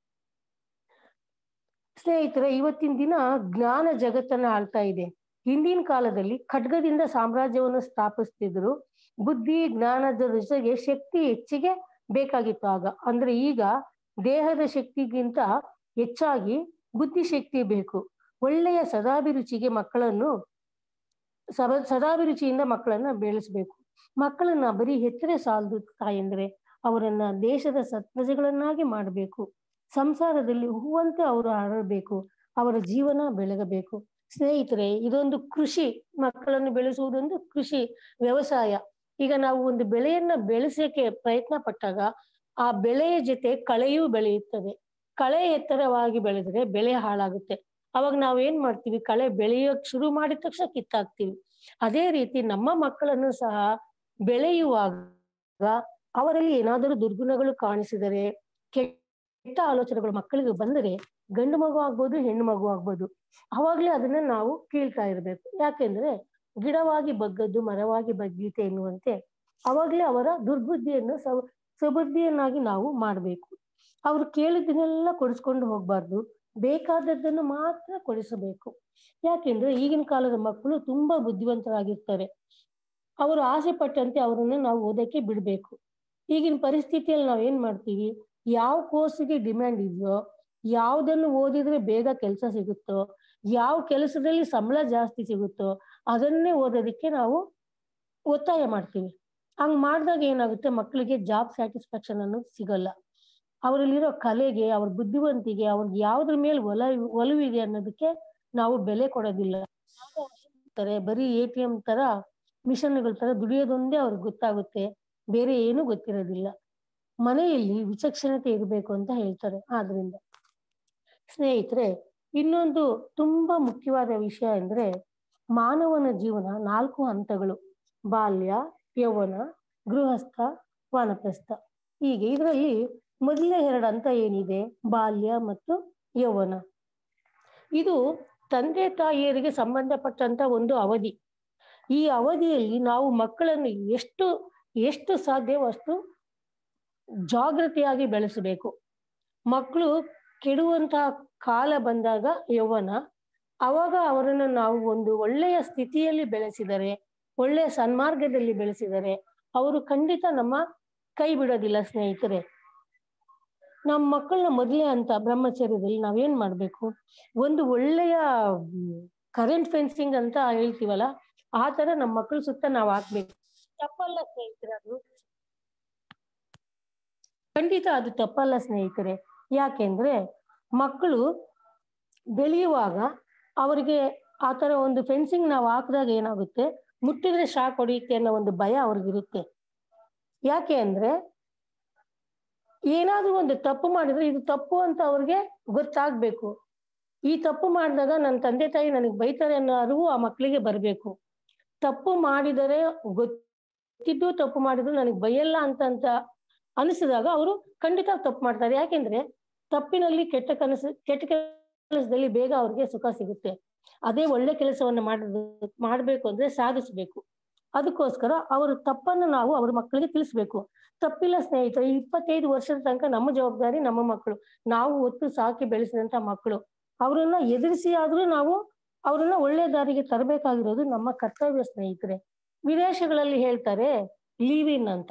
ಸ್ನೇಹಿತರೆ ಇವತ್ತಿನ ದಿನ ಜ್ಞಾನ ಜಗತ್ತನ್ನ ಆಳ್ತಾ ಇದೆ ಹಿಂದಿನ ಕಾಲದಲ್ಲಿ ಖಡ್ಗದಿಂದ ಸಾಮ್ರಾಜ್ಯವನ್ನು ಸ್ಥಾಪಿಸ್ತಿದ್ರು ಬುದ್ಧಿ ಜ್ಞಾನದ ಜೊತೆಗೆ ಶಕ್ತಿ ಹೆಚ್ಚಿಗೆ ಬೇಕಾಗಿತ್ತು ಆಗ ಅಂದ್ರೆ ಈಗ ದೇಹದ ಶಕ್ತಿಗಿಂತ ಹೆಚ್ಚಾಗಿ ಬುದ್ಧಿಶಕ್ತಿ ಬೇಕು ಒಳ್ಳೆಯ ಸದಾಭಿರುಚಿಗೆ ಮಕ್ಕಳನ್ನು ಸದ ಸದಾಭಿರುಚಿಯಿಂದ ಮಕ್ಕಳನ್ನ ಬೆಳೆಸ್ಬೇಕು ಮಕ್ಕಳನ್ನ ಬರೀ ಹೆತ್ತರೆ ಸಾಲದು ತಾಯಂದ್ರೆ ಅವರನ್ನ ದೇಶದ ಸತ್ಪ್ರಜೆಗಳನ್ನಾಗಿ ಮಾಡಬೇಕು ಸಂಸಾರದಲ್ಲಿ ಹೂವಂತೆ ಅವರು ಹರಡಬೇಕು ಅವರ ಜೀವನ ಬೆಳಗಬೇಕು ಸ್ನೇಹಿತರೆ ಇದೊಂದು ಕೃಷಿ ಮಕ್ಕಳನ್ನು ಬೆಳೆಸುವುದೊಂದು ಕೃಷಿ ವ್ಯವಸಾಯ ಈಗ ನಾವು ಒಂದು ಬೆಳೆಯನ್ನ ಬೆಳೆಸಕ್ಕೆ ಪ್ರಯತ್ನ ಪಟ್ಟಾಗ ಆ ಬೆಳೆಯ ಜೊತೆ ಕಳೆಯೂ ಬೆಳೆಯುತ್ತದೆ ಕಳೆ ಎತ್ತರವಾಗಿ ಬೆಳೆದ್ರೆ ಬೆಳೆ ಹಾಳಾಗುತ್ತೆ ಅವಾಗ ನಾವ್ ಏನ್ ಮಾಡ್ತೀವಿ ಕಳೆ ಬೆಳೆಯೋಕ್ ಶುರು ಮಾಡಿದ ತಕ್ಷಣ ಕಿತ್ತಾಕ್ತಿವಿ ಅದೇ ರೀತಿ ನಮ್ಮ ಮಕ್ಕಳನ್ನು ಸಹ ಬೆಳೆಯುವಾಗ ಅವರಲ್ಲಿ ಏನಾದರೂ ದುರ್ಗುಣಗಳು ಕಾಣಿಸಿದರೆ ಕೆಟ್ಟ ಆಲೋಚನೆಗಳು ಮಕ್ಕಳಿಗೆ ಬಂದರೆ ಗಂಡು ಮಗು ಆಗ್ಬೋದು ಹೆಣ್ಣು ಮಗು ಆಗ್ಬೋದು ಅವಾಗ್ಲೇ ಅದನ್ನ ನಾವು ಕೀಳ್ತಾ ಇರ್ಬೇಕು ಯಾಕೆಂದ್ರೆ ಗಿಡವಾಗಿ ಬಗ್ಗದ್ದು ಮರವಾಗಿ ಬಗ್ಗೀತೆ ಎನ್ನುವಂತೆ ಅವಾಗ್ಲೇ ಅವರ ದುರ್ಬುದ್ಧಿಯನ್ನು ಸ ಸುಬುದ್ಧಿಯನ್ನಾಗಿ ನಾವು ಮಾಡ್ಬೇಕು ಅವ್ರು ಕೇಳಿದ್ದನ್ನೆಲ್ಲ ಕೊಡಿಸ್ಕೊಂಡು ಹೋಗ್ಬಾರ್ದು ಬೇಕಾದದ್ದನ್ನು ಮಾತ್ರ ಕೊಡಿಸಬೇಕು ಯಾಕೆಂದ್ರೆ ಈಗಿನ ಕಾಲದ ಮಕ್ಕಳು ತುಂಬಾ ಬುದ್ಧಿವಂತರಾಗಿರ್ತಾರೆ ಅವರು ಆಸೆ ಪಟ್ಟಂತೆ ಅವರನ್ನು ನಾವು ಓದಕ್ಕೆ ಬಿಡ್ಬೇಕು ಈಗಿನ ಪರಿಸ್ಥಿತಿಯಲ್ಲಿ ನಾವ್ ಏನ್ ಮಾಡ್ತೀವಿ ಯಾವ ಕೋರ್ಸ್ಗೆ ಡಿಮ್ಯಾಂಡ್ ಇದೆಯೋ ಯಾವ್ದನ್ನು ಓದಿದ್ರೆ ಬೇಗ ಕೆಲಸ ಸಿಗುತ್ತೋ ಯಾವ ಕೆಲಸದಲ್ಲಿ ಸಂಬಳ ಜಾಸ್ತಿ ಸಿಗುತ್ತೋ ಅದನ್ನೇ ಓದೋದಕ್ಕೆ ನಾವು ಒತ್ತಾಯ ಮಾಡ್ತೀವಿ ಹಂಗ್ ಮಾಡಿದಾಗ ಏನಾಗುತ್ತೆ ಮಕ್ಕಳಿಗೆ ಜಾಬ್ ಸ್ಯಾಟಿಸ್ಫ್ಯಾಕ್ಷನ್ ಅನ್ನೋದು ಸಿಗಲ್ಲ ಅವರಲ್ಲಿರೋ ಕಲೆಗೆ ಅವ್ರ ಬುದ್ಧಿವಂತಿಗೆ ಅವ್ರಿಗೆ ಯಾವ್ದ್ರ ಮೇಲೆ ಒಲ ಒಲವಿದೆ ಅನ್ನೋದಕ್ಕೆ ನಾವು ಬೆಲೆ ಕೊಡೋದಿಲ್ಲ ಬರೀ ಎ ಟಿ ಎಂ ತರ ಮಿಷನ್ಗಳ ತರ ದುಡಿಯೋದೊಂದೇ ಅವ್ರಿಗೆ ಗೊತ್ತಾಗುತ್ತೆ ಬೇರೆ ಏನೂ ಗೊತ್ತಿರೋದಿಲ್ಲ ಮನೆಯಲ್ಲಿ ವಿಚಕ್ಷಣತೆ ಇರಬೇಕು ಅಂತ ಹೇಳ್ತಾರೆ ಆದ್ರಿಂದ ಸ್ನೇಹಿತರೆ ಇನ್ನೊಂದು ತುಂಬಾ ಮುಖ್ಯವಾದ ವಿಷಯ ಅಂದ್ರೆ ಮಾನವನ ಜೀವನ ನಾಲ್ಕು ಹಂತಗಳು ಬಾಲ್ಯ ಯೌವನ ಗೃಹಸ್ಥ ವಾನಪ್ರಸ್ಥ ಹೀಗೆ ಇದರಲ್ಲಿ ಮೊದಲನೇ ಎರಡು ಹಂತ ಏನಿದೆ ಬಾಲ್ಯ ಮತ್ತು ಯೌವನ ಇದು ತಂದೆ ತಾಯಿಯರಿಗೆ ಸಂಬಂಧಪಟ್ಟಂತ ಒಂದು ಅವಧಿ ಈ ಅವಧಿಯಲ್ಲಿ ನಾವು ಮಕ್ಕಳನ್ನು ಎಷ್ಟು ಎಷ್ಟು ಸಾಧ್ಯವೋ ಅಷ್ಟು ಜಾಗೃತಿಯಾಗಿ ಬೆಳೆಸಬೇಕು ಮಕ್ಕಳು ಕೆಡುವಂತಹ ಕಾಲ ಬಂದಾಗ ಯೌವನ ಅವಾಗ ಅವರನ್ನು ನಾವು ಒಂದು ಒಳ್ಳೆಯ ಸ್ಥಿತಿಯಲ್ಲಿ ಬೆಳೆಸಿದರೆ ಒಳ್ಳೆಯ ಸನ್ಮಾರ್ಗದಲ್ಲಿ ಬೆಳೆಸಿದರೆ ಅವರು ಖಂಡಿತ ನಮ್ಮ ಕೈ ಬಿಡೋದಿಲ್ಲ ಸ್ನೇಹಿತರೆ ನಮ್ಮ ಮಕ್ಕಳನ್ನ ಮೊದಲೇ ಅಂತ ಬ್ರಹ್ಮಚರ್ಯದಲ್ಲಿ ನಾವೇನ್ ಮಾಡ್ಬೇಕು ಒಂದು ಒಳ್ಳೆಯ ಕರೆಂಟ್ ಫೆನ್ಸಿಂಗ್ ಅಂತ ಹೇಳ್ತೀವಲ್ಲ ಆ ತರ ನಮ್ಮ ಮಕ್ಕಳ ಸುತ್ತ ನಾವು ಹಾಕ್ಬೇಕು ತಪ್ಪಲ್ಲ ಸ್ನೇಹಿತರೆ ಅದು ಖಂಡಿತ ಅದು ತಪ್ಪಲ್ಲ ಸ್ನೇಹಿತರೆ ಯಾಕೆಂದ್ರೆ ಮಕ್ಕಳು ಬೆಳೆಯುವಾಗ ಅವರಿಗೆ ಆ ತರ ಒಂದು ಫೆನ್ಸಿಂಗ್ ನಾವು ಹಾಕಿದಾಗ ಏನಾಗುತ್ತೆ ಮುಟ್ಟಿದ್ರೆ ಶಾಕ್ ಹೊಡೆಯುತ್ತೆ ಅನ್ನೋ ಒಂದು ಭಯ ಅವ್ರಿಗಿರುತ್ತೆ ಯಾಕೆ ಅಂದ್ರೆ ಏನಾದ್ರೂ ಒಂದು ತಪ್ಪು ಮಾಡಿದ್ರೆ ಇದು ತಪ್ಪು ಅಂತ ಅವ್ರಿಗೆ ಗೊತ್ತಾಗ್ಬೇಕು ಈ ತಪ್ಪು ಮಾಡಿದಾಗ ನನ್ನ ತಂದೆ ತಾಯಿ ನನಗೆ ಬೈತಾರೆ ಅನ್ನೋ ಅರಿವು ಆ ಮಕ್ಕಳಿಗೆ ಬರಬೇಕು ತಪ್ಪು ಮಾಡಿದರೆ ಗೊತ್ತಿದ್ದು ತಪ್ಪು ಮಾಡಿದ್ರು ನನಗೆ ಬೈಯಲ್ಲ ಅಂತ ಅಂತ ಅನಿಸಿದಾಗ ಅವರು ಖಂಡಿತ ತಪ್ಪು ಮಾಡ್ತಾರೆ ಯಾಕೆಂದ್ರೆ ತಪ್ಪಿನಲ್ಲಿ ಕೆಟ್ಟ ಕನಸು ಕೆಟ್ಟ ಕೆಲಸದಲ್ಲಿ ಬೇಗ ಅವ್ರಿಗೆ ಸುಖ ಸಿಗುತ್ತೆ ಅದೇ ಒಳ್ಳೆ ಕೆಲಸವನ್ನ ಮಾಡ ಮಾಡ್ಬೇಕು ಅಂದ್ರೆ ಸಾಧಿಸ್ಬೇಕು ಅದಕ್ಕೋಸ್ಕರ ಅವ್ರ ತಪ್ಪನ್ನು ನಾವು ಅವ್ರ ಮಕ್ಕಳಿಗೆ ತಿಳಿಸ್ಬೇಕು ತಪ್ಪಿಲ್ಲ ಸ್ನೇಹಿತರೆ ಇಪ್ಪತ್ತೈದು ವರ್ಷದ ತನಕ ನಮ್ಮ ಜವಾಬ್ದಾರಿ ನಮ್ಮ ಮಕ್ಕಳು ನಾವು ಒತ್ತು ಸಾಕಿ ಬೆಳೆಸಿದಂತ ಮಕ್ಕಳು ಅವರನ್ನ ಎದುರಿಸಿ ಆದ್ರೂ ನಾವು ಅವ್ರನ್ನ ಒಳ್ಳೆ ದಾರಿಗೆ ತರಬೇಕಾಗಿರೋದು ನಮ್ಮ ಕರ್ತವ್ಯ ಸ್ನೇಹಿತರೆ ವಿದೇಶಗಳಲ್ಲಿ ಹೇಳ್ತಾರೆ ಲೀವ್ ಇನ್ ಅಂತ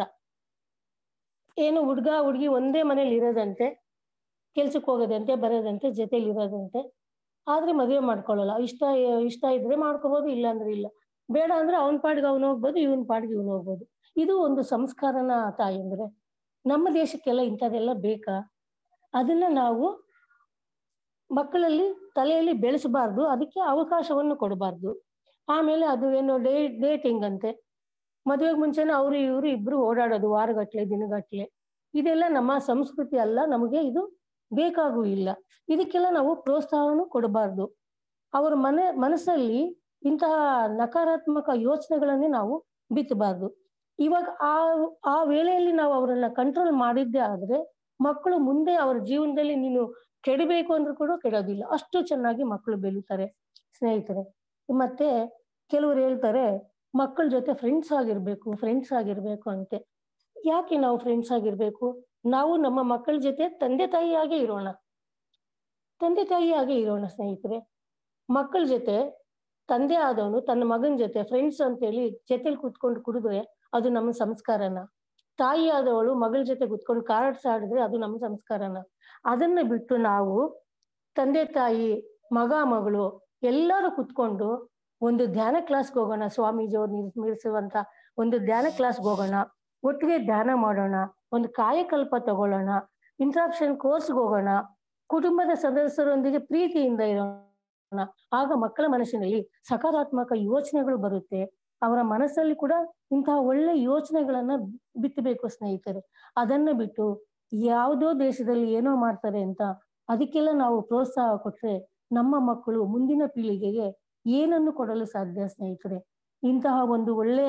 ಏನು ಹುಡ್ಗ ಹುಡ್ಗಿ ಒಂದೇ ಮನೇಲಿ ಇರೋದಂತೆ ಕೆಲ್ಸಕ್ಕೆ ಹೋಗೋದಂತೆ ಬರೋದಂತೆ ಜೊತೆಲಿ ಇರೋದಂತೆ ಆದ್ರೆ ಮದುವೆ ಮಾಡ್ಕೊಳ್ಳಲ್ಲ ಇಷ್ಟ ಇಷ್ಟ ಇದ್ರೆ ಮಾಡ್ಕೋಬಹುದು ಇಲ್ಲ ಅಂದ್ರೆ ಇಲ್ಲ ಬೇಡ ಅಂದ್ರೆ ಅವನ ಪಾಡಿಗೆ ಅವನು ಹೋಗ್ಬೋದು ಇವನ್ ಪಾಡಿಗೆ ಇವನು ಹೋಗ್ಬೋದು ಇದು ಒಂದು ಸಂಸ್ಕಾರನ ತಾಯಿ ಅಂದ್ರೆ ನಮ್ಮ ದೇಶಕ್ಕೆಲ್ಲ ಇಂಥದೆಲ್ಲ ಬೇಕಾ ಅದನ್ನ ನಾವು ಮಕ್ಕಳಲ್ಲಿ ತಲೆಯಲ್ಲಿ ಬೆಳೆಸಬಾರ್ದು ಅದಕ್ಕೆ ಅವಕಾಶವನ್ನು ಕೊಡಬಾರ್ದು ಆಮೇಲೆ ಅದು ಏನು ಡೇ ಡೇಟಿಂಗ್ ಅಂತೆ ಮದುವೆಗೆ ಮುಂಚೆನೆ ಅವರು ಇವರು ಇಬ್ರು ಓಡಾಡೋದು ವಾರಗಟ್ಲೆ ದಿನಗಟ್ಲೆ ಇದೆಲ್ಲ ನಮ್ಮ ಸಂಸ್ಕೃತಿ ಅಲ್ಲ ನಮಗೆ ಇದು ಬೇಕಾಗೂ ಇಲ್ಲ ಇದಕ್ಕೆಲ್ಲ ನಾವು ಪ್ರೋತ್ಸಾಹವನ್ನು ಕೊಡಬಾರ್ದು ಅವರ ಮನೆ ಮನಸ್ಸಲ್ಲಿ ಇಂತಹ ನಕಾರಾತ್ಮಕ ಯೋಚನೆಗಳನ್ನೇ ನಾವು ಬಿತ್ತಬಾರ್ದು ಇವಾಗ ಆ ಆ ವೇಳೆಯಲ್ಲಿ ನಾವು ಅವರನ್ನ ಕಂಟ್ರೋಲ್ ಮಾಡಿದ್ದೇ ಆದ್ರೆ ಮಕ್ಕಳು ಮುಂದೆ ಅವರ ಜೀವನದಲ್ಲಿ ನೀನು ಕೆಡಬೇಕು ಅಂದ್ರೂ ಕೂಡ ಕೆಡೋದಿಲ್ಲ ಅಷ್ಟು ಚೆನ್ನಾಗಿ ಮಕ್ಕಳು ಬೆಳೀತಾರೆ ಸ್ನೇಹಿತರೆ ಮತ್ತೆ ಕೆಲವರು ಹೇಳ್ತಾರೆ ಮಕ್ಕಳ ಜೊತೆ ಫ್ರೆಂಡ್ಸ್ ಆಗಿರ್ಬೇಕು ಫ್ರೆಂಡ್ಸ್ ಆಗಿರ್ಬೇಕು ಅಂತೆ ಯಾಕೆ ನಾವು ಫ್ರೆಂಡ್ಸ್ ಆಗಿರ್ಬೇಕು ನಾವು ನಮ್ಮ ಮಕ್ಕಳ ಜೊತೆ ತಂದೆ ತಾಯಿಯಾಗೆ ಇರೋಣ ತಂದೆ ತಾಯಿಯಾಗೆ ಇರೋಣ ಸ್ನೇಹಿತರೆ ಮಕ್ಕಳ ಜೊತೆ ತಂದೆ ಆದವನು ತನ್ನ ಮಗನ ಜೊತೆ ಫ್ರೆಂಡ್ಸ್ ಅಂತೇಳಿ ಜೊತೆಲಿ ಕೂತ್ಕೊಂಡು ಕುಡಿದ್ರೆ ಅದು ನಮ್ಮ ಸಂಸ್ಕಾರನ ತಾಯಿ ಆದವಳು ಮಗಳ ಜೊತೆ ಕೂತ್ಕೊಂಡು ಕಾರ್ಡ್ಸ್ ಆಡಿದ್ರೆ ಅದು ನಮ್ಮ ಸಂಸ್ಕಾರನ ಅದನ್ನ ಬಿಟ್ಟು ನಾವು ತಂದೆ ತಾಯಿ ಮಗ ಮಗಳು ಎಲ್ಲರೂ ಕುತ್ಕೊಂಡು ಒಂದು ಧ್ಯಾನ ಕ್ಲಾಸ್ಗೆ ಹೋಗೋಣ ಸ್ವಾಮೀಜಿಯವ್ರು ನಿರ್ಮಿಸುವಂತ ಒಂದು ಧ್ಯಾನ ಕ್ಲಾಸ್ಗೆ ಹೋಗೋಣ ಒಟ್ಟಿಗೆ ಧ್ಯಾನ ಮಾಡೋಣ ಒಂದು ಕಾಯಕಲ್ಪ ತಗೊಳ್ಳೋಣ ಇಂಟ್ರಾಕ್ಷನ್ ಕೋರ್ಸ್ಗೆ ಹೋಗೋಣ ಕುಟುಂಬದ ಸದಸ್ಯರೊಂದಿಗೆ ಪ್ರೀತಿಯಿಂದ ಇರೋಣ ಆಗ ಮಕ್ಕಳ ಮನಸ್ಸಿನಲ್ಲಿ ಸಕಾರಾತ್ಮಕ ಯೋಚನೆಗಳು ಬರುತ್ತೆ ಅವರ ಮನಸ್ಸಲ್ಲಿ ಕೂಡ ಇಂತಹ ಒಳ್ಳೆ ಯೋಚನೆಗಳನ್ನ ಬಿತ್ತಬೇಕು ಸ್ನೇಹಿತರೆ ಅದನ್ನ ಬಿಟ್ಟು ಯಾವುದೋ ದೇಶದಲ್ಲಿ ಏನೋ ಮಾಡ್ತಾರೆ ಅಂತ ಅದಕ್ಕೆಲ್ಲ ನಾವು ಪ್ರೋತ್ಸಾಹ ಕೊಟ್ರೆ ನಮ್ಮ ಮಕ್ಕಳು ಮುಂದಿನ ಪೀಳಿಗೆಗೆ ಏನನ್ನು ಕೊಡಲು ಸಾಧ್ಯ ಸ್ನೇಹಿತರೆ ಇಂತಹ ಒಂದು ಒಳ್ಳೆ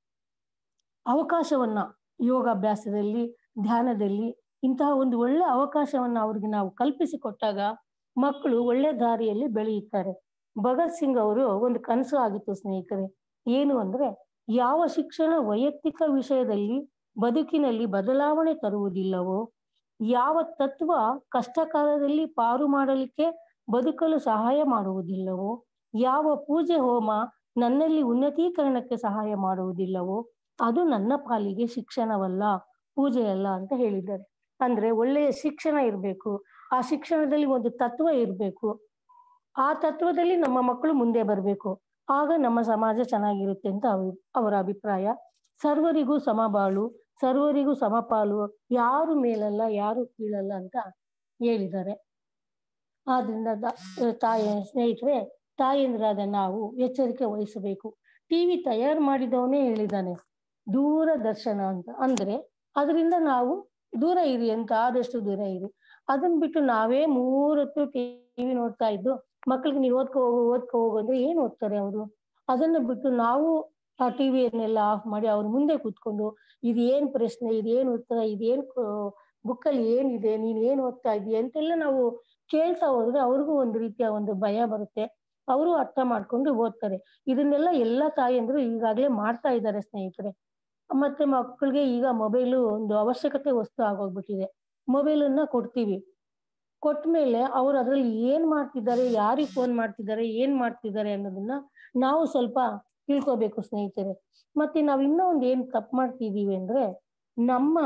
ಅವಕಾಶವನ್ನ ಯೋಗಾಭ್ಯಾಸದಲ್ಲಿ ಧ್ಯಾನದಲ್ಲಿ ಇಂತಹ ಒಂದು ಒಳ್ಳೆ ಅವಕಾಶವನ್ನ ಅವ್ರಿಗೆ ನಾವು ಕಲ್ಪಿಸಿಕೊಟ್ಟಾಗ ಮಕ್ಕಳು ಒಳ್ಳೆ ದಾರಿಯಲ್ಲಿ ಬೆಳೆಯುತ್ತಾರೆ ಭಗತ್ ಸಿಂಗ್ ಅವರು ಒಂದು ಕನಸು ಆಗಿತ್ತು ಸ್ನೇಹಿತರೆ ಏನು ಅಂದ್ರೆ ಯಾವ ಶಿಕ್ಷಣ ವೈಯಕ್ತಿಕ ವಿಷಯದಲ್ಲಿ ಬದುಕಿನಲ್ಲಿ ಬದಲಾವಣೆ ತರುವುದಿಲ್ಲವೋ ಯಾವ ತತ್ವ ಕಷ್ಟಕಾಲದಲ್ಲಿ ಪಾರು ಮಾಡಲಿಕ್ಕೆ ಬದುಕಲು ಸಹಾಯ ಮಾಡುವುದಿಲ್ಲವೋ ಯಾವ ಪೂಜೆ ಹೋಮ ನನ್ನಲ್ಲಿ ಉನ್ನತೀಕರಣಕ್ಕೆ ಸಹಾಯ ಮಾಡುವುದಿಲ್ಲವೋ ಅದು ನನ್ನ ಪಾಲಿಗೆ ಶಿಕ್ಷಣವಲ್ಲ ಪೂಜೆಯಲ್ಲ ಅಂತ ಹೇಳಿದ್ದಾರೆ ಅಂದ್ರೆ ಒಳ್ಳೆಯ ಶಿಕ್ಷಣ ಇರಬೇಕು ಆ ಶಿಕ್ಷಣದಲ್ಲಿ ಒಂದು ತತ್ವ ಇರಬೇಕು ಆ ತತ್ವದಲ್ಲಿ ನಮ್ಮ ಮಕ್ಕಳು ಮುಂದೆ ಬರಬೇಕು ಆಗ ನಮ್ಮ ಸಮಾಜ ಚೆನ್ನಾಗಿರುತ್ತೆ ಅಂತ ಅವ್ರ ಅವರ ಅಭಿಪ್ರಾಯ ಸರ್ವರಿಗೂ ಸಮಬಾಳು ಸರ್ವರಿಗೂ ಸಮಪಾಲು ಯಾರು ಮೇಲಲ್ಲ ಯಾರು ಕೀಳಲ್ಲ ಅಂತ ಹೇಳಿದ್ದಾರೆ ಆದ್ರಿಂದ ತಾಯಿ ಸ್ನೇಹಿತರೆ ತಾಯಂದ್ರಾದ ನಾವು ಎಚ್ಚರಿಕೆ ವಹಿಸಬೇಕು ಟಿವಿ ತಯಾರು ಮಾಡಿದವನೇ ಹೇಳಿದ್ದಾನೆ ದೂರದರ್ಶನ ಅಂತ ಅಂದ್ರೆ ಅದರಿಂದ ನಾವು ದೂರ ಇರಿ ಅಂತ ಆದಷ್ಟು ದೂರ ಇರಿ ಅದನ್ನ ಬಿಟ್ಟು ನಾವೇ ಮೂರೊತ್ತು ಟಿವಿ ನೋಡ್ತಾ ಇದ್ದು ಮಕ್ಳಿಗೆ ನೀವು ಓದ್ಕೋ ಹೋಗು ಓದ್ಕೋ ಹೋಗು ಅಂದ್ರೆ ಏನ್ ಓದ್ತಾರೆ ಅವರು ಅದನ್ನ ಬಿಟ್ಟು ನಾವು ಆ ಟಿವಿಯನ್ನೆಲ್ಲ ಆಫ್ ಮಾಡಿ ಅವ್ರ ಮುಂದೆ ಕೂತ್ಕೊಂಡು ಇದು ಏನ್ ಪ್ರಶ್ನೆ ಇದೇನ್ ಉತ್ತರ ಇದೇನ್ ಬುಕ್ಕಲ್ಲಿ ಏನಿದೆ ನೀನ್ ಏನ್ ಓದ್ತಾ ಇದೀಯ ಅಂತೆಲ್ಲ ನಾವು ಕೇಳ್ತಾ ಹೋದ್ರೆ ಅವ್ರಿಗೂ ಒಂದು ರೀತಿಯ ಒಂದು ಭಯ ಬರುತ್ತೆ ಅವರು ಅರ್ಥ ಮಾಡ್ಕೊಂಡು ಓದ್ತಾರೆ ಇದನ್ನೆಲ್ಲ ಎಲ್ಲ ತಾಯಂದ್ರು ಈಗಾಗ್ಲೇ ಮಾಡ್ತಾ ಇದ್ದಾರೆ ಸ್ನೇಹಿತರೆ ಮತ್ತೆ ಮಕ್ಕಳಿಗೆ ಈಗ ಮೊಬೈಲು ಒಂದು ಅವಶ್ಯಕತೆ ವಸ್ತು ಆಗೋಗ್ಬಿಟ್ಟಿದೆ ಮೊಬೈಲನ್ನ ಕೊಡ್ತೀವಿ ಕೊಟ್ಮೇಲೆ ಅವ್ರು ಅದ್ರಲ್ಲಿ ಏನ್ ಮಾಡ್ತಿದ್ದಾರೆ ಯಾರಿಗೆ ಫೋನ್ ಮಾಡ್ತಿದ್ದಾರೆ ಏನ್ ಮಾಡ್ತಿದ್ದಾರೆ ಅನ್ನೋದನ್ನ ನಾವು ಸ್ವಲ್ಪ ತಿಳ್ಕೊಬೇಕು ಸ್ನೇಹಿತರೆ ಮತ್ತೆ ನಾವ್ ಇನ್ನೂ ಒಂದ್ ಏನ್ ತಪ್ಪು ಮಾಡ್ತಿದೀವಿ ಅಂದ್ರೆ ನಮ್ಮ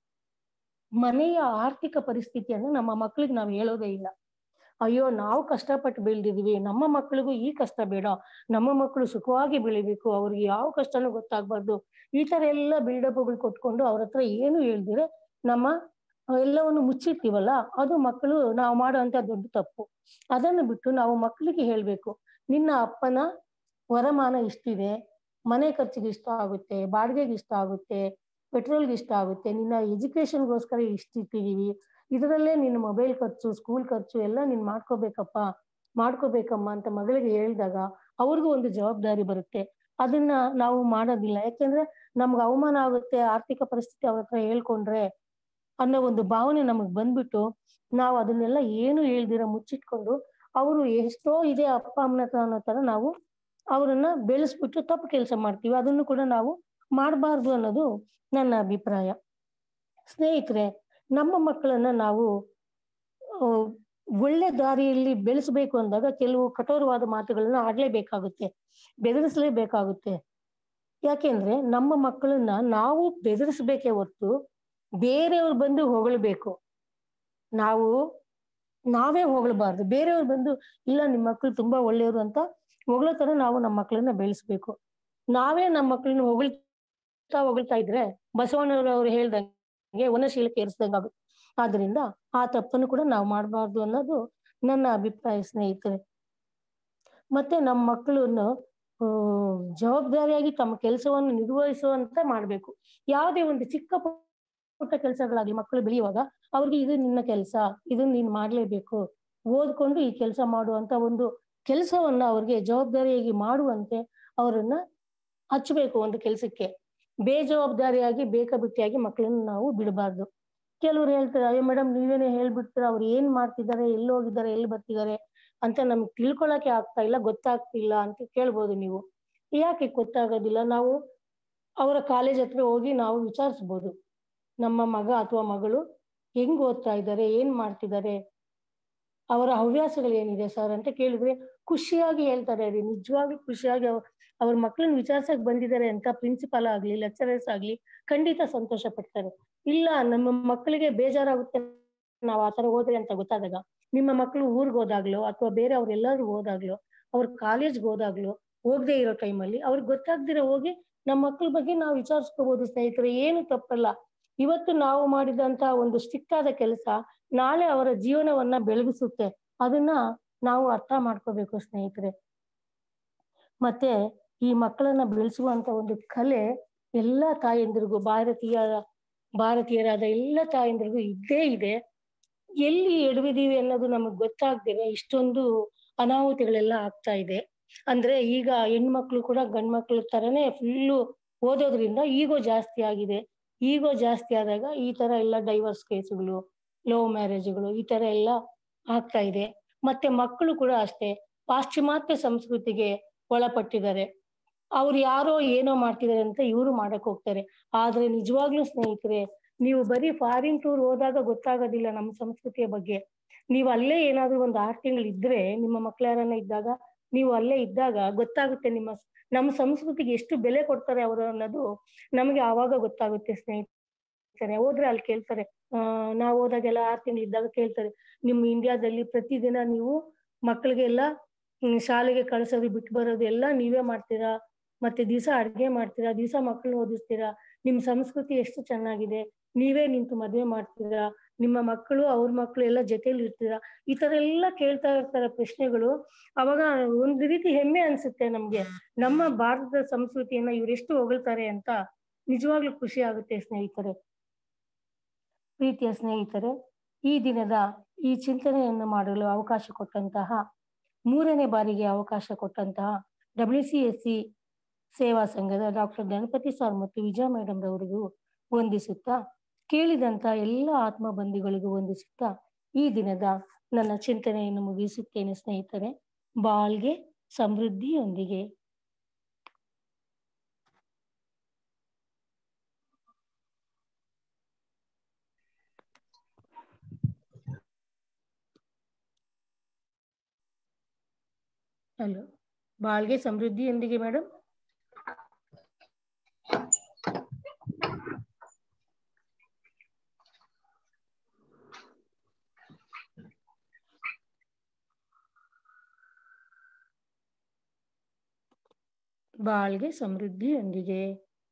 ಮನೆಯ ಆರ್ಥಿಕ ಪರಿಸ್ಥಿತಿಯನ್ನು ನಮ್ಮ ಮಕ್ಳಿಗೆ ನಾವು ಹೇಳೋದೇ ಇಲ್ಲ ಅಯ್ಯೋ ನಾವು ಕಷ್ಟಪಟ್ಟು ಬೆಳೆದಿದೀವಿ ನಮ್ಮ ಮಕ್ಕಳಿಗೂ ಈ ಕಷ್ಟ ಬೇಡ ನಮ್ಮ ಮಕ್ಕಳು ಸುಖವಾಗಿ ಬೆಳಿಬೇಕು ಅವ್ರಿಗೆ ಯಾವ ಕಷ್ಟನೂ ಗೊತ್ತಾಗ್ಬಾರ್ದು ಈ ತರ ಎಲ್ಲ ಬಿಲ್ಡಪ್ಗಳು ಕೊಟ್ಕೊಂಡು ಅವ್ರ ಹತ್ರ ಏನು ಹೇಳ್ದಿರೆ ನಮ್ಮ ಎಲ್ಲವನ್ನು ಮುಚ್ಚಿರ್ತೀವಲ್ಲ ಅದು ಮಕ್ಕಳು ನಾವು ಮಾಡುವಂತ ದೊಡ್ಡ ತಪ್ಪು ಅದನ್ನು ಬಿಟ್ಟು ನಾವು ಮಕ್ಕಳಿಗೆ ಹೇಳ್ಬೇಕು ನಿನ್ನ ಅಪ್ಪನ ವರಮಾನ ಇಷ್ಟಿದೆ ಮನೆ ಖರ್ಚಿಗೆ ಇಷ್ಟ ಆಗುತ್ತೆ ಬಾಡಿಗೆಗೆ ಇಷ್ಟ ಆಗುತ್ತೆ ಪೆಟ್ರೋಲ್ಗೆ ಇಷ್ಟ ಆಗುತ್ತೆ ನಿನ್ನ ಎಜುಕೇಶನ್ಗೋಸ್ಕರ ಇಷ್ಟ ಇಟ್ಟಿದೀವಿ ಇದರಲ್ಲೇ ನಿನ್ನ ಮೊಬೈಲ್ ಖರ್ಚು ಸ್ಕೂಲ್ ಖರ್ಚು ಎಲ್ಲ ನೀನ್ ಮಾಡ್ಕೋಬೇಕಪ್ಪ ಮಾಡ್ಕೋಬೇಕಮ್ಮ ಅಂತ ಮಗಳಿಗೆ ಹೇಳಿದಾಗ ಅವ್ರಿಗೂ ಒಂದು ಜವಾಬ್ದಾರಿ ಬರುತ್ತೆ ಅದನ್ನ ನಾವು ಮಾಡೋದಿಲ್ಲ ಯಾಕೆಂದ್ರೆ ನಮ್ಗೆ ಅವಮಾನ ಆಗುತ್ತೆ ಆರ್ಥಿಕ ಪರಿಸ್ಥಿತಿ ಅವ್ರ ಹತ್ರ ಹೇಳ್ಕೊಂಡ್ರೆ ಅನ್ನೋ ಒಂದು ಭಾವನೆ ನಮಗ್ ಬಂದ್ಬಿಟ್ಟು ನಾವು ಅದನ್ನೆಲ್ಲ ಏನು ಹೇಳ್ದಿರ ಮುಚ್ಚಿಟ್ಕೊಂಡು ಅವರು ಎಷ್ಟೋ ಇದೆ ಅಪ್ಪ ಅಮ್ಮನ ಹತ್ರ ಅನ್ನೋ ತರ ನಾವು ಅವರನ್ನ ಬೆಳೆಸ್ಬಿಟ್ಟು ತಪ್ಪು ಕೆಲಸ ಮಾಡ್ತೀವಿ ಅದನ್ನು ಕೂಡ ನಾವು ಮಾಡಬಾರ್ದು ಅನ್ನೋದು ನನ್ನ ಅಭಿಪ್ರಾಯ ಸ್ನೇಹಿತರೆ ನಮ್ಮ ಮಕ್ಕಳನ್ನ ನಾವು ಒಳ್ಳೆ ದಾರಿಯಲ್ಲಿ ಬೆಳೆಸಬೇಕು ಅಂದಾಗ ಕೆಲವು ಕಠೋರವಾದ ಮಾತುಗಳನ್ನ ಆಡ್ಲೇಬೇಕಾಗುತ್ತೆ ಬೆದರಿಸಲೇಬೇಕಾಗುತ್ತೆ ಯಾಕೆಂದ್ರೆ ನಮ್ಮ ಮಕ್ಕಳನ್ನ ನಾವು ಬೆದರಿಸ್ಬೇಕೇ ಹೊರ್ತು ಬೇರೆಯವ್ರು ಬಂದು ಹೊಗಳಬೇಕು ನಾವು ನಾವೇ ಹೊಗಳಬಾರ್ದು ಬೇರೆಯವ್ರು ಬಂದು ಇಲ್ಲ ನಿಮ್ಮ ಮಕ್ಕಳು ತುಂಬಾ ಒಳ್ಳೆಯವರು ಅಂತ ಹೊಗಳೋ ತರ ನಾವು ನಮ್ಮ ಮಕ್ಕಳನ್ನ ಬೆಳೆಸ್ಬೇಕು ನಾವೇ ನಮ್ಮ ಮಕ್ಕಳನ್ನ ಹೊಗಳ್ತಾ ಹೊಗಳ್ತಾ ಇದ್ರೆ ಬಸವಣ್ಣವ್ರವ್ರು ಹೇಳ್ದಂಗೆ ವನಶೀಲಕ್ಕೆ ಏರಿಸ್ದಂಗಾಗುತ್ತೆ ಆದ್ರಿಂದ ಆ ತಪ್ಪನ್ನು ಕೂಡ ನಾವು ಮಾಡಬಾರ್ದು ಅನ್ನೋದು ನನ್ನ ಅಭಿಪ್ರಾಯ ಸ್ನೇಹಿತರೆ ಮತ್ತೆ ನಮ್ಮ ಮಕ್ಕಳನ್ನು ಜವಾಬ್ದಾರಿಯಾಗಿ ತಮ್ಮ ಕೆಲಸವನ್ನು ನಿರ್ವಹಿಸುವಂತೆ ಮಾಡ್ಬೇಕು ಯಾವುದೇ ಒಂದು ಚಿಕ್ಕ ಪುಟ್ಟ ಕೆಲಸಗಳಾಗ್ಲಿ ಮಕ್ಕಳು ಬೆಳೆಯುವಾಗ ಅವ್ರಿಗೆ ಇದು ನಿನ್ನ ಕೆಲಸ ಇದನ್ನ ನೀನ್ ಮಾಡ್ಲೇಬೇಕು ಓದ್ಕೊಂಡು ಈ ಕೆಲಸ ಮಾಡುವಂತ ಒಂದು ಕೆಲಸವನ್ನ ಅವ್ರಿಗೆ ಜವಾಬ್ದಾರಿಯಾಗಿ ಮಾಡುವಂತೆ ಅವರನ್ನ ಹಚ್ಚಬೇಕು ಒಂದು ಕೆಲಸಕ್ಕೆ ಬೇಜವಾಬ್ದಾರಿಯಾಗಿ ಬೇಕಾಬಿಟ್ಟಿಯಾಗಿ ಮಕ್ಕಳನ್ನ ನಾವು ಬಿಡಬಾರ್ದು ಕೆಲವ್ರು ಹೇಳ್ತಾರೆ ಅಯ್ಯೋ ಮೇಡಮ್ ನೀವೇನೇ ಹೇಳ್ಬಿಡ್ತೀರ ಅವ್ರು ಏನ್ ಮಾಡ್ತಿದ್ದಾರೆ ಎಲ್ಲಿ ಹೋಗಿದ್ದಾರೆ ಎಲ್ಲಿ ಬರ್ತಿದ್ದಾರೆ ಅಂತ ನಮ್ಗೆ ತಿಳ್ಕೊಳಕ್ಕೆ ಆಗ್ತಾ ಇಲ್ಲ ಗೊತ್ತಾಗ್ತಿಲ್ಲ ಅಂತ ಕೇಳ್ಬೋದು ನೀವು ಯಾಕೆ ಗೊತ್ತಾಗೋದಿಲ್ಲ ನಾವು ಅವರ ಕಾಲೇಜ್ ಹತ್ರ ಹೋಗಿ ನಾವು ವಿಚಾರಿಸ್ಬೋದು ನಮ್ಮ ಮಗ ಅಥವಾ ಮಗಳು ಹೆಂಗ್ ಓದ್ತಾ ಇದ್ದಾರೆ ಏನ್ ಮಾಡ್ತಿದ್ದಾರೆ ಅವರ ಹವ್ಯಾಸಗಳು ಏನಿದೆ ಸರ್ ಅಂತ ಕೇಳಿದ್ರೆ ಖುಷಿಯಾಗಿ ಹೇಳ್ತಾರೆ ರೀ ನಿಜವಾಗ್ಲೂ ಖುಷಿಯಾಗಿ ಅವ್- ಅವ್ರ ಮಕ್ಕಳನ್ನ ವಿಚಾರಿಸಕ್ ಬಂದಿದ್ದಾರೆ ಅಂತ ಪ್ರಿನ್ಸಿಪಾಲ್ ಆಗ್ಲಿ ಲೆಕ್ಚರರ್ಸ್ ಆಗ್ಲಿ ಖಂಡಿತ ಸಂತೋಷ ಪಡ್ತಾರೆ ಇಲ್ಲ ನಮ್ಮ ಮಕ್ಕಳಿಗೆ ಬೇಜಾರಾಗುತ್ತೆ ನಾವು ಆತರ ಹೋದ್ರೆ ಅಂತ ಗೊತ್ತಾದಾಗ ನಿಮ್ಮ ಮಕ್ಕಳು ಊರ್ಗ್ ಹೋದಾಗ್ಲೋ ಅಥವಾ ಬೇರೆ ಅವ್ರೆಲ್ಲಾರು ಹೋದಾಗ್ಲೋ ಅವ್ರ ಕಾಲೇಜ್ಗೆ ಹೋದಾಗ್ಲೋ ಹೋಗದೆ ಇರೋ ಟೈಮಲ್ಲಿ ಅವ್ರಿಗೆ ಗೊತ್ತಾಗ್ದಿರ ಹೋಗಿ ನಮ್ಮ ಮಕ್ಕಳ ಬಗ್ಗೆ ನಾವು ವಿಚಾರಿಸ್ಕೋಬಹುದು ಸ್ನೇಹಿತರೆ ಏನು ತಪ್ಪಲ್ಲ ಇವತ್ತು ನಾವು ಮಾಡಿದಂತ ಒಂದು ಸ್ಟ್ರಿಕ್ಟ್ ಆದ ಕೆಲಸ ನಾಳೆ ಅವರ ಜೀವನವನ್ನ ಬೆಳಗಿಸುತ್ತೆ ಅದನ್ನ ನಾವು ಅರ್ಥ ಮಾಡ್ಕೋಬೇಕು ಸ್ನೇಹಿತರೆ ಮತ್ತೆ ಈ ಮಕ್ಕಳನ್ನ ಬೆಳೆಸುವಂತ ಒಂದು ಕಲೆ ಎಲ್ಲ ತಾಯಂದಿರಿಗೂ ಭಾರತೀಯ ಭಾರತೀಯರಾದ ಎಲ್ಲ ತಾಯಂದಿರಿಗೂ ಇದ್ದೇ ಇದೆ ಎಲ್ಲಿ ಎಡವಿದೀವಿ ಅನ್ನೋದು ನಮಗ್ ಗೊತ್ತಾಗ್ದಿರ ಇಷ್ಟೊಂದು ಅನಾಹುತಿಗಳೆಲ್ಲ ಆಗ್ತಾ ಇದೆ ಅಂದ್ರೆ ಈಗ ಹೆಣ್ಮಕ್ಳು ಕೂಡ ಗಂಡ್ಮಕ್ಳು ತರನೇ ಫುಲ್ಲು ಓದೋದ್ರಿಂದ ಈಗೋ ಜಾಸ್ತಿ ಆಗಿದೆ ಈಗೋ ಜಾಸ್ತಿ ಆದಾಗ ಈ ತರ ಎಲ್ಲ ಡೈವರ್ಸ್ ಕೇಸುಗಳು ಲವ್ ಮ್ಯಾರೇಜ್ಗಳು ಈ ತರ ಎಲ್ಲ ಆಗ್ತಾ ಇದೆ ಮತ್ತೆ ಮಕ್ಕಳು ಕೂಡ ಅಷ್ಟೇ ಪಾಶ್ಚಿಮಾತ್ಯ ಸಂಸ್ಕೃತಿಗೆ ಒಳಪಟ್ಟಿದ್ದಾರೆ ಅವ್ರು ಯಾರೋ ಏನೋ ಮಾಡ್ತಿದ್ದಾರೆ ಅಂತ ಇವರು ಮಾಡಕ್ ಹೋಗ್ತಾರೆ ಆದ್ರೆ ನಿಜವಾಗ್ಲೂ ಸ್ನೇಹಿತರೆ ನೀವು ಬರೀ ಫಾರಿನ್ ಟೂರ್ ಹೋದಾಗ ಗೊತ್ತಾಗೋದಿಲ್ಲ ನಮ್ಮ ಸಂಸ್ಕೃತಿಯ ಬಗ್ಗೆ ನೀವು ಅಲ್ಲೇ ಏನಾದ್ರೂ ಒಂದು ಆರು ತಿಂಗಳು ಇದ್ರೆ ನಿಮ್ಮ ಮಕ್ಳು ಯಾರನ್ನ ಇದ್ದಾಗ ನೀವು ಅಲ್ಲೇ ಇದ್ದಾಗ ಗೊತ್ತಾಗುತ್ತೆ ನಿಮ್ಮ ನಮ್ಮ ಸಂಸ್ಕೃತಿಗೆ ಎಷ್ಟು ಬೆಲೆ ಕೊಡ್ತಾರೆ ಅವರು ಅನ್ನೋದು ನಮಗೆ ಆವಾಗ ಗೊತ್ತಾಗುತ್ತೆ ಸ್ನೇಹಿತರೆ ಹೋದ್ರೆ ಅಲ್ಲಿ ಕೇಳ್ತಾರೆ ಆ ನಾವು ಹೋದಾಗೆಲ್ಲ ಆರು ತಿಂಗಳು ಇದ್ದಾಗ ಕೇಳ್ತಾರೆ ನಿಮ್ಮ ಇಂಡಿಯಾದಲ್ಲಿ ಪ್ರತಿದಿನ ನೀವು ಮಕ್ಕಳಿಗೆಲ್ಲ ಹ್ಮ್, ಶಾಲೆಗೆ ಕಳ್ಸೋದು ಬಿಟ್ಟು ಬರೋದು ಎಲ್ಲ ನೀವೇ ಮಾಡ್ತೀರಾ ಮತ್ತೆ ದಿವಸ ಅಡ್ಗೆ ಮಾಡ್ತೀರಾ ದಿವಸ ಮಕ್ಕಳನ್ನ ಓದಿಸ್ತೀರಾ ನಿಮ್ ಸಂಸ್ಕೃತಿ ಎಷ್ಟು ಚೆನ್ನಾಗಿದೆ ನೀವೇ ನಿಂತು ಮದ್ವೆ ಮಾಡ್ತೀರಾ ನಿಮ್ಮ ಮಕ್ಕಳು ಅವ್ರ ಮಕ್ಕಳು ಎಲ್ಲ ಜೊತೆಲಿ ಇರ್ತೀರಾ ಈ ತರ ಎಲ್ಲ ಕೇಳ್ತಾ ಇರ್ತಾರೆ ಪ್ರಶ್ನೆಗಳು ಅವಾಗ ಒಂದ್ ರೀತಿ ಹೆಮ್ಮೆ ಅನ್ಸುತ್ತೆ ನಮ್ಗೆ ನಮ್ಮ ಭಾರತದ ಸಂಸ್ಕೃತಿಯನ್ನ ಇವರೆಷ್ಟು ಹೊಗಳ್ತಾರೆ ಅಂತ ನಿಜವಾಗ್ಲೂ ಖುಷಿ ಆಗುತ್ತೆ ಸ್ನೇಹಿತರೆ ಪ್ರೀತಿಯ ಸ್ನೇಹಿತರೆ ಈ ದಿನದ ಈ ಚಿಂತನೆಯನ್ನು ಮಾಡಲು ಅವಕಾಶ ಕೊಟ್ಟಂತಹ ಮೂರನೇ ಬಾರಿಗೆ ಅವಕಾಶ ಕೊಟ್ಟಂತಹ W C S C Seva ಸಂಘದ ಡಾಕ್ಟರ್ ಗಣಪತಿ ಸರ್ ಮತ್ತು ವಿಜಯ ಮೇಡಮ್ ರವರಿಗೂ ವಂದಿಸುತ್ತಾ ಕೇಳಿದಂತ ಎಲ್ಲ ಆತ್ಮ ಬಂಧುಗಳಿಗೂ ವಂದಿಸುತ್ತಾ ಈ ದಿನದ ನನ್ನ ಚಿಂತನೆಯನ್ನು ಮುಗಿಸುತ್ತೇನೆ ಸ್ನೇಹಿತರೆ ಬಾಳ್ಗೆ ಸಮೃದ್ಧಿಯೊಂದಿಗೆ ಹಲೋ ಬಾಳ್ಗೆ ಸಮೃದ್ಧಿಯೊಂದಿಗೆ ಮೇಡಮ್ ಬಾಳ್ಗೆ ಸಮೃದ್ಧಿಯೊಂದಿಗೆ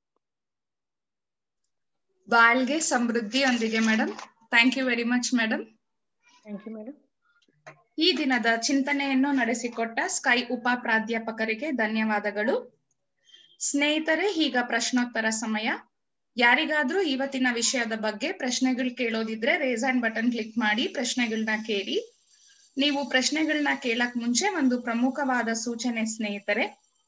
ಬಾಳ್ಗೆ ಸಮೃದ್ಧಿಯೊಂದಿಗೆ madam thank you very much madam thank you madam ಈ ದಿನದ ಚಿಂತನೆಯನ್ನು ನಡೆಸಿಕೊಟ್ಟ ಸ್ಕೈ ಉಪ ಪ್ರಾಧ್ಯಾಪಕರಿಗೆ ಧನ್ಯವಾದಗಳು ಸ್ನೇಹಿತರೆ ಈಗ ಪ್ರಶ್ನೋತ್ತರ ಸಮಯ ಯಾರಿಗಾದ್ರೂ ಇವತ್ತಿನ ವಿಷಯದ ಬಗ್ಗೆ ಪ್ರಶ್ನೆಗಳು ಕೇಳೋದಿದ್ರೆ ರೇಸ್ ಅಂಡ್ ಬಟನ್ ಕ್ಲಿಕ್ ಮಾಡಿ ಪ್ರಶ್ನೆಗಳನ್ನ ಕೇಳಿ ನೀವು ಪ್ರಶ್ನೆಗಳನ್ನ ಕೇಳಕ್ ಮುಂಚೆ ಒಂದು ಪ್ರಮುಖವಾದ ಸೂಚನೆ ಸ್ನೇಹಿತರೆ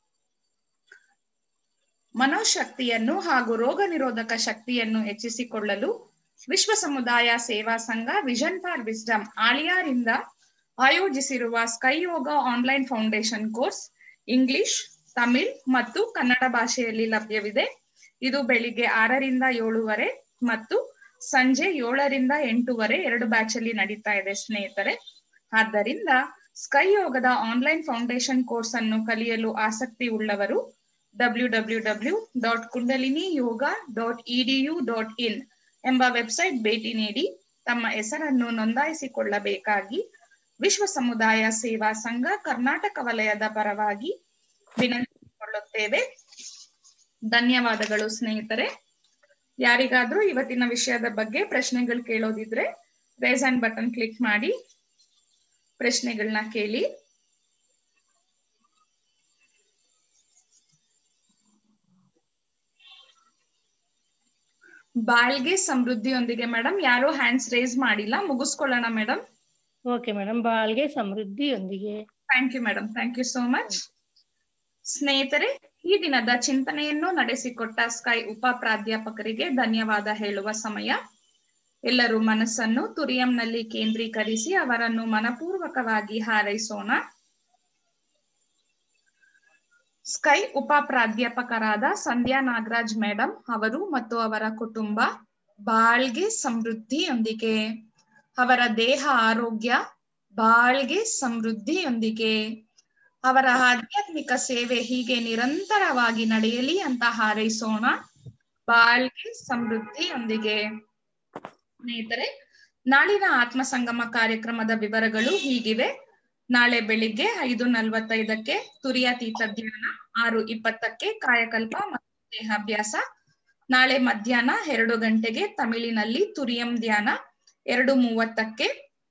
ಮನೋಶಕ್ತಿಯನ್ನು ಹಾಗೂ ರೋಗ ನಿರೋಧಕ ಶಕ್ತಿಯನ್ನು ಹೆಚ್ಚಿಸಿಕೊಳ್ಳಲು ವಿಶ್ವ ಸಮುದಾಯ ಸೇವಾ ಸಂಘ ವಿಷನ್ ಫಾರ್ ವಿಸ್ಡಮ್ ಆಳಿಯಾರಿಂದ ಆಯೋಜಿಸಿರುವ SKY yoga online foundation course English Tamil ಮತ್ತು ಕನ್ನಡ ಭಾಷೆಯಲ್ಲಿ ಲಭ್ಯವಿದೆ ಇದು ಬೆಳಿಗ್ಗೆ ಆರರಿಂದ ಏಳುವರೆ ಮತ್ತು ಸಂಜೆ ಏಳರಿಂದ ಎಂಟೂವರೆ ಎರಡು ಬ್ಯಾಚ್ ಅಲ್ಲಿ ನಡೀತಾ ಇದೆ ಸ್ನೇಹಿತರೆ ಆದ್ದರಿಂದ ಸ್ಕೈ ಯೋಗದ ಆನ್ಲೈನ್ ಫೌಂಡೇಶನ್ ಕೋರ್ಸ್ ಅನ್ನು ಕಲಿಯಲು ಆಸಕ್ತಿ ಉಳ್ಳವರು W W W dot kundalini yoga dot edu dot in ಎಂಬ ವೆಬ್ಸೈಟ್ ಭೇಟಿ ನೀಡಿ ತಮ್ಮ ಹೆಸರನ್ನು ನೋಂದಾಯಿಸಿಕೊಳ್ಳಬೇಕಾಗಿ ವಿಶ್ವ ಸಮುದಾಯ ಸೇವಾ ಸಂಘ ಕರ್ನಾಟಕ ವಲಯದ ಪರವಾಗಿ ವಿನಂತಿಸಿಕೊಳ್ಳುತ್ತೇವೆ ಧನ್ಯವಾದಗಳು ಸ್ನೇಹಿತರೆ ಯಾರಿಗಾದ್ರೂ ಇವತ್ತಿನ ವಿಷಯದ ಬಗ್ಗೆ ಪ್ರಶ್ನೆಗಳು ಕೇಳೋದಿದ್ರೆ ರೇಸ್ ಅಂಡ್ ಬಟನ್ ಕ್ಲಿಕ್ ಮಾಡಿ ಪ್ರಶ್ನೆಗಳನ್ನ ಕೇಳಿ ಬಾಳ್ಗೆ ಸಮೃದ್ಧಿಯೊಂದಿಗೆ ಮೇಡಮ್ ಯಾರು ಹ್ಯಾಂಡ್ಸ್ ರೇಸ್ ಮಾಡಿಲ್ಲ ಮುಗಿಸ್ಕೊಳ್ಳೋಣ ಮೇಡಮ್ ಓಕೆ ಮೇಡಮ್ ಬಾಳ್ಗೆ ಸಮೃದ್ಧಿಯೊಂದಿಗೆ thank you madam thank you so much ಸ್ನೇಹಿತರೆ ಈ ದಿನದ ಚಿಂತನೆಯನ್ನು ನಡೆಸಿಕೊಟ್ಟ ಸ್ಕೈ ಉಪ ಪ್ರಾಧ್ಯಾಪಕರಿಗೆ ಧನ್ಯವಾದ ಹೇಳುವ ಸಮಯ ಎಲ್ಲರೂ ಮನಸ್ಸನ್ನು ತುರಿಯಂನಲ್ಲಿ ಕೇಂದ್ರೀಕರಿಸಿ ಅವರನ್ನು ಮನಪೂರ್ವಕವಾಗಿ ಹಾರೈಸೋಣ ಸ್ಕೈ ಉಪ ಪ್ರಾಧ್ಯಾಪಕರಾದ ಸಂಧ್ಯಾ ನಾಗರಾಜ್ ಮೇಡಮ್ ಅವರು ಮತ್ತು ಅವರ ಕುಟುಂಬ ಬಾಳ್ಗೆ ಸಮೃದ್ಧಿಯೊಂದಿಗೆ ಅವರ ದೇಹ ಆರೋಗ್ಯ ಬಾಳ್ಗೆ ಸಮೃದ್ಧಿಯೊಂದಿಗೆ ಅವರ ಆಧ್ಯಾತ್ಮಿಕ ಸೇವೆ ಹೀಗೆ ನಿರಂತರವಾಗಿ ನಡೆಯಲಿ ಅಂತ ಹಾರೈಸೋಣ ಬಾಳ್ಗೆ ಸಮೃದ್ಧಿಯೊಂದಿಗೆ ಸ್ನೇಹಿತರೆ ನಾಳಿನ ಆತ್ಮ ಸಂಗಮ ಕಾರ್ಯಕ್ರಮದ ವಿವರಗಳು ಹೀಗಿವೆ ನಾಳೆ ಬೆಳಿಗ್ಗೆ ಐದು ನಲ್ವತ್ತೈದಕ್ಕೆ ತುರಿಯಾತೀತ ಧ್ಯಾನ ಆರು ಇಪ್ಪತ್ತಕ್ಕೆ ಕಾಯಕಲ್ಪ ಮತ್ತು ದೇಹಾಭ್ಯಾಸ ನಾಳೆ ಮಧ್ಯಾಹ್ನ ಎರಡು ಗಂಟೆಗೆ ತಮಿಳಿನಲ್ಲಿ ತುರಿಯಂ ಧ್ಯಾನ ಎರಡು ಮೂವತ್ತಕ್ಕೆ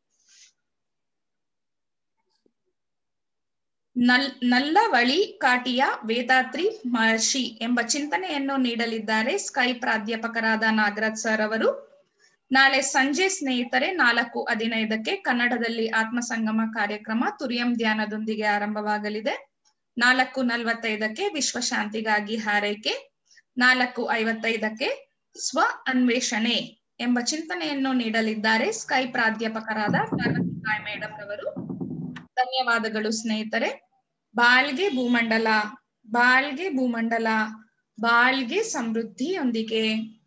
ನಲ್ ನಲ್ಲವಳಿ ಕಾಟಿಯ ವೇದಾತ್ರಿ ಮಹರ್ಷಿ ಎಂಬ ಚಿಂತನೆಯನ್ನು ನೀಡಲಿದ್ದಾರೆ ಸ್ಕೈ ಪ್ರಾಧ್ಯಾಪಕರಾದ ನಾಗರಾಜ್ ಸರ್ ಅವರು ನಾಳೆ ಸಂಜೆ ಸ್ನೇಹಿತರೆ ನಾಲ್ಕು ಹದಿನೈದಕ್ಕೆ ಕನ್ನಡದಲ್ಲಿ ಆತ್ಮ ಸಂಗಮ ಕಾರ್ಯಕ್ರಮ ತುರಿಯಂ ಧ್ಯಾನದೊಂದಿಗೆ ಆರಂಭವಾಗಲಿದೆ ನಾಲ್ಕು ನಲವತ್ತೈದಕ್ಕೆ ವಿಶ್ವ ಶಾಂತಿಗಾಗಿ ಹಾರೈಕೆ ನಾಲ್ಕು ಐವತ್ತೈದಕ್ಕೆ ಸ್ವ ಅನ್ವೇಷಣೆ ಎಂಬ ಚಿಂತನೆಯನ್ನು ನೀಡಲಿದ್ದಾರೆ ಸ್ಕೈ ಪ್ರಾಧ್ಯಾಪಕರಾದ ಪಾರ್ವತಿಕಾಯ್ ಮೇಡಮ್ ರವರು ಧನ್ಯವಾದಗಳು ಸ್ನೇಹಿತರೆ ಬಾಳ್ಗೆ ಭೂಮಂಡಲ ಬಾಳ್ಗೆ ಭೂಮಂಡಲ ಬಾಳ್ಗೆ ಸಮೃದ್ಧಿಯೊಂದಿಗೆ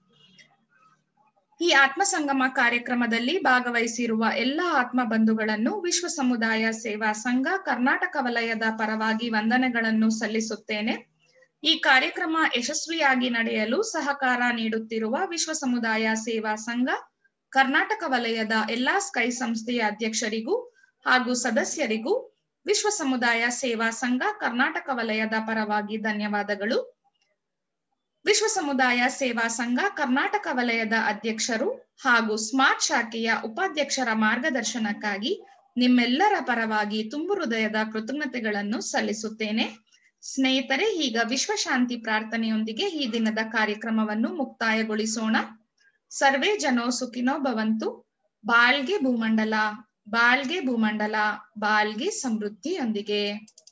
ಈ ಆತ್ಮ ಸಂಗಮ ಕಾರ್ಯಕ್ರಮದಲ್ಲಿ ಭಾಗವಹಿಸಿರುವ ಎಲ್ಲ ಆತ್ಮ ಬಂಧುಗಳನ್ನು ವಿಶ್ವ ಸಮುದಾಯ ಸೇವಾ ಸಂಘ ಕರ್ನಾಟಕ ವಲಯದ ಪರವಾಗಿ ವಂದನೆಗಳನ್ನು ಸಲ್ಲಿಸುತ್ತೇನೆ ಈ ಕಾರ್ಯಕ್ರಮ ಯಶಸ್ವಿಯಾಗಿ ನಡೆಯಲು ಸಹಕಾರ ನೀಡುತ್ತಿರುವ ವಿಶ್ವ ಸಮುದಾಯ ಸೇವಾ ಸಂಘ ಕರ್ನಾಟಕ ವಲಯದ ಎಲ್ಲಾ ಸ್ಕೈ ಸಂಸ್ಥೆಯ ಅಧ್ಯಕ್ಷರಿಗೂ ಹಾಗೂ ಸದಸ್ಯರಿಗೂ ವಿಶ್ವ ಸಮುದಾಯ ಸೇವಾ ಸಂಘ ಕರ್ನಾಟಕ ವಲಯದ ಪರವಾಗಿ ಧನ್ಯವಾದಗಳು ವಿಶ್ವ ಸಮುದಾಯ ಸೇವಾ ಸಂಘ ಕರ್ನಾಟಕ ವಲಯದ ಅಧ್ಯಕ್ಷರು ಹಾಗೂ ಸ್ಮಾರ್ಟ್ ಶಾಖೆಯ ಉಪಾಧ್ಯಕ್ಷರ ಮಾರ್ಗದರ್ಶನಕ್ಕಾಗಿ ನಿಮ್ಮೆಲ್ಲರ ಪರವಾಗಿ ತುಂಬು ಹೃದಯದ ಕೃತಜ್ಞತೆಗಳನ್ನು ಸಲ್ಲಿಸುತ್ತೇನೆ ಸ್ನೇಹಿತರೆ ಈಗ ವಿಶ್ವ ಶಾಂತಿ ಪ್ರಾರ್ಥನೆಯೊಂದಿಗೆ ಈ ದಿನದ ಕಾರ್ಯಕ್ರಮವನ್ನು ಮುಕ್ತಾಯಗೊಳಿಸೋಣ ಸರ್ವೇ ಜನೋ ಸುಖಿನೋ ಭವಂತು ಬಾಳ್ಗೆ ಭೂಮಂಡಲ ಬಾಳ್ಗೆ ಭೂಮಂಡಲ ಬಾಳ್ಗೆ ಸಮೃದ್ಧಿಯೊಂದಿಗೆ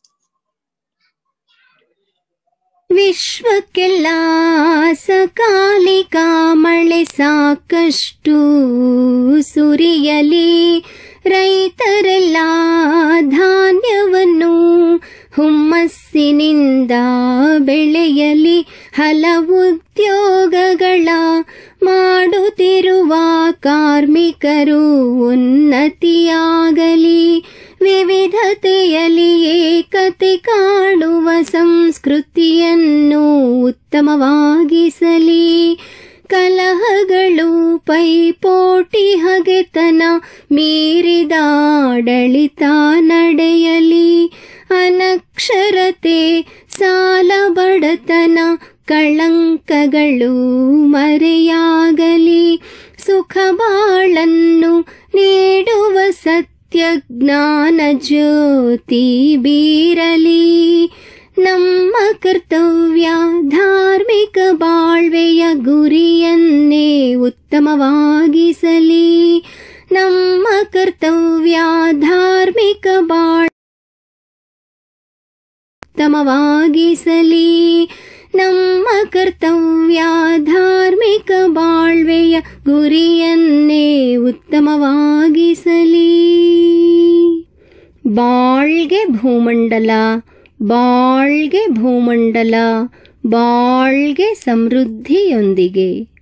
ವಿಶ್ವಕ್ಕೆಲ್ಲ ಸಕಾಲಿಕ ಮಳೆ ಸಾಕಷ್ಟು ಸುರಿಯಲಿ ರೈತರೆಲ್ಲ ಧಾನ್ಯವನ್ನು ಹುಮ್ಮಸ್ಸಿನಿಂದ ಬೆಳೆಯಲಿ ಹಲವು ಉದ್ಯೋಗಗಳ ಮಾಡುತ್ತಿರುವ ಕಾರ್ಮಿಕರು ಉನ್ನತಿಯಾಗಲಿ ವಿವಿಧತೆಯಲ್ಲಿ ಏಕತೆ ಕಾಣುವ ಸಂಸ್ಕೃತಿಯನ್ನು ಉತ್ತಮವಾಗಿಸಲಿ ಕಲಹಗಳು ಪೈಪೋಟಿ ಹಗೆತನ ಮೀರಿದ ಆಡಳಿತ ನಡೆಯಲಿ ಅನಕ್ಷರತೆ ಸಾಲ ಬಡತನ ಕಳಂಕಗಳು ಮರೆಯಾಗಲಿ ಸುಖ ಬಾಳನ್ನು ನೀಡುವ ಸತ್ಯ ಜ್ಞಾನ ಜ್ಯೋತಿ ಬೀರಲಿ ನಮ್ಮ ಕರ್ತವ್ಯ ಧಾರ್ಮಿಕ ಬಾಳ್ವೆಯ ಗುರಿಯನ್ನೇ ಉತ್ತಮವಾಗಿಸಲಿ ನಮ್ಮ ಕರ್ತವ್ಯ ಧಾರ್ಮಿಕ ಬಾಳ್ ಉತ್ತಮವಾಗಿಸಲಿ ನಮ್ಮ ಕರ್ತವ್ಯ ಧಾರ್ಮಿಕ ಬಾಳ್ವೆಯ ಗುರಿಯನ್ನೇ ಉತ್ತಮವಾಗಿಸಲಿ ಬಾಳ್ಗೆ ಭೂಮಂಡಲ ಬಾಳ್ಗೆ ಭೂಮಂಡಲ ಬಾಳ್ಗೆ ಸಮೃದ್ಧಿಯೊಂದಿಗೆ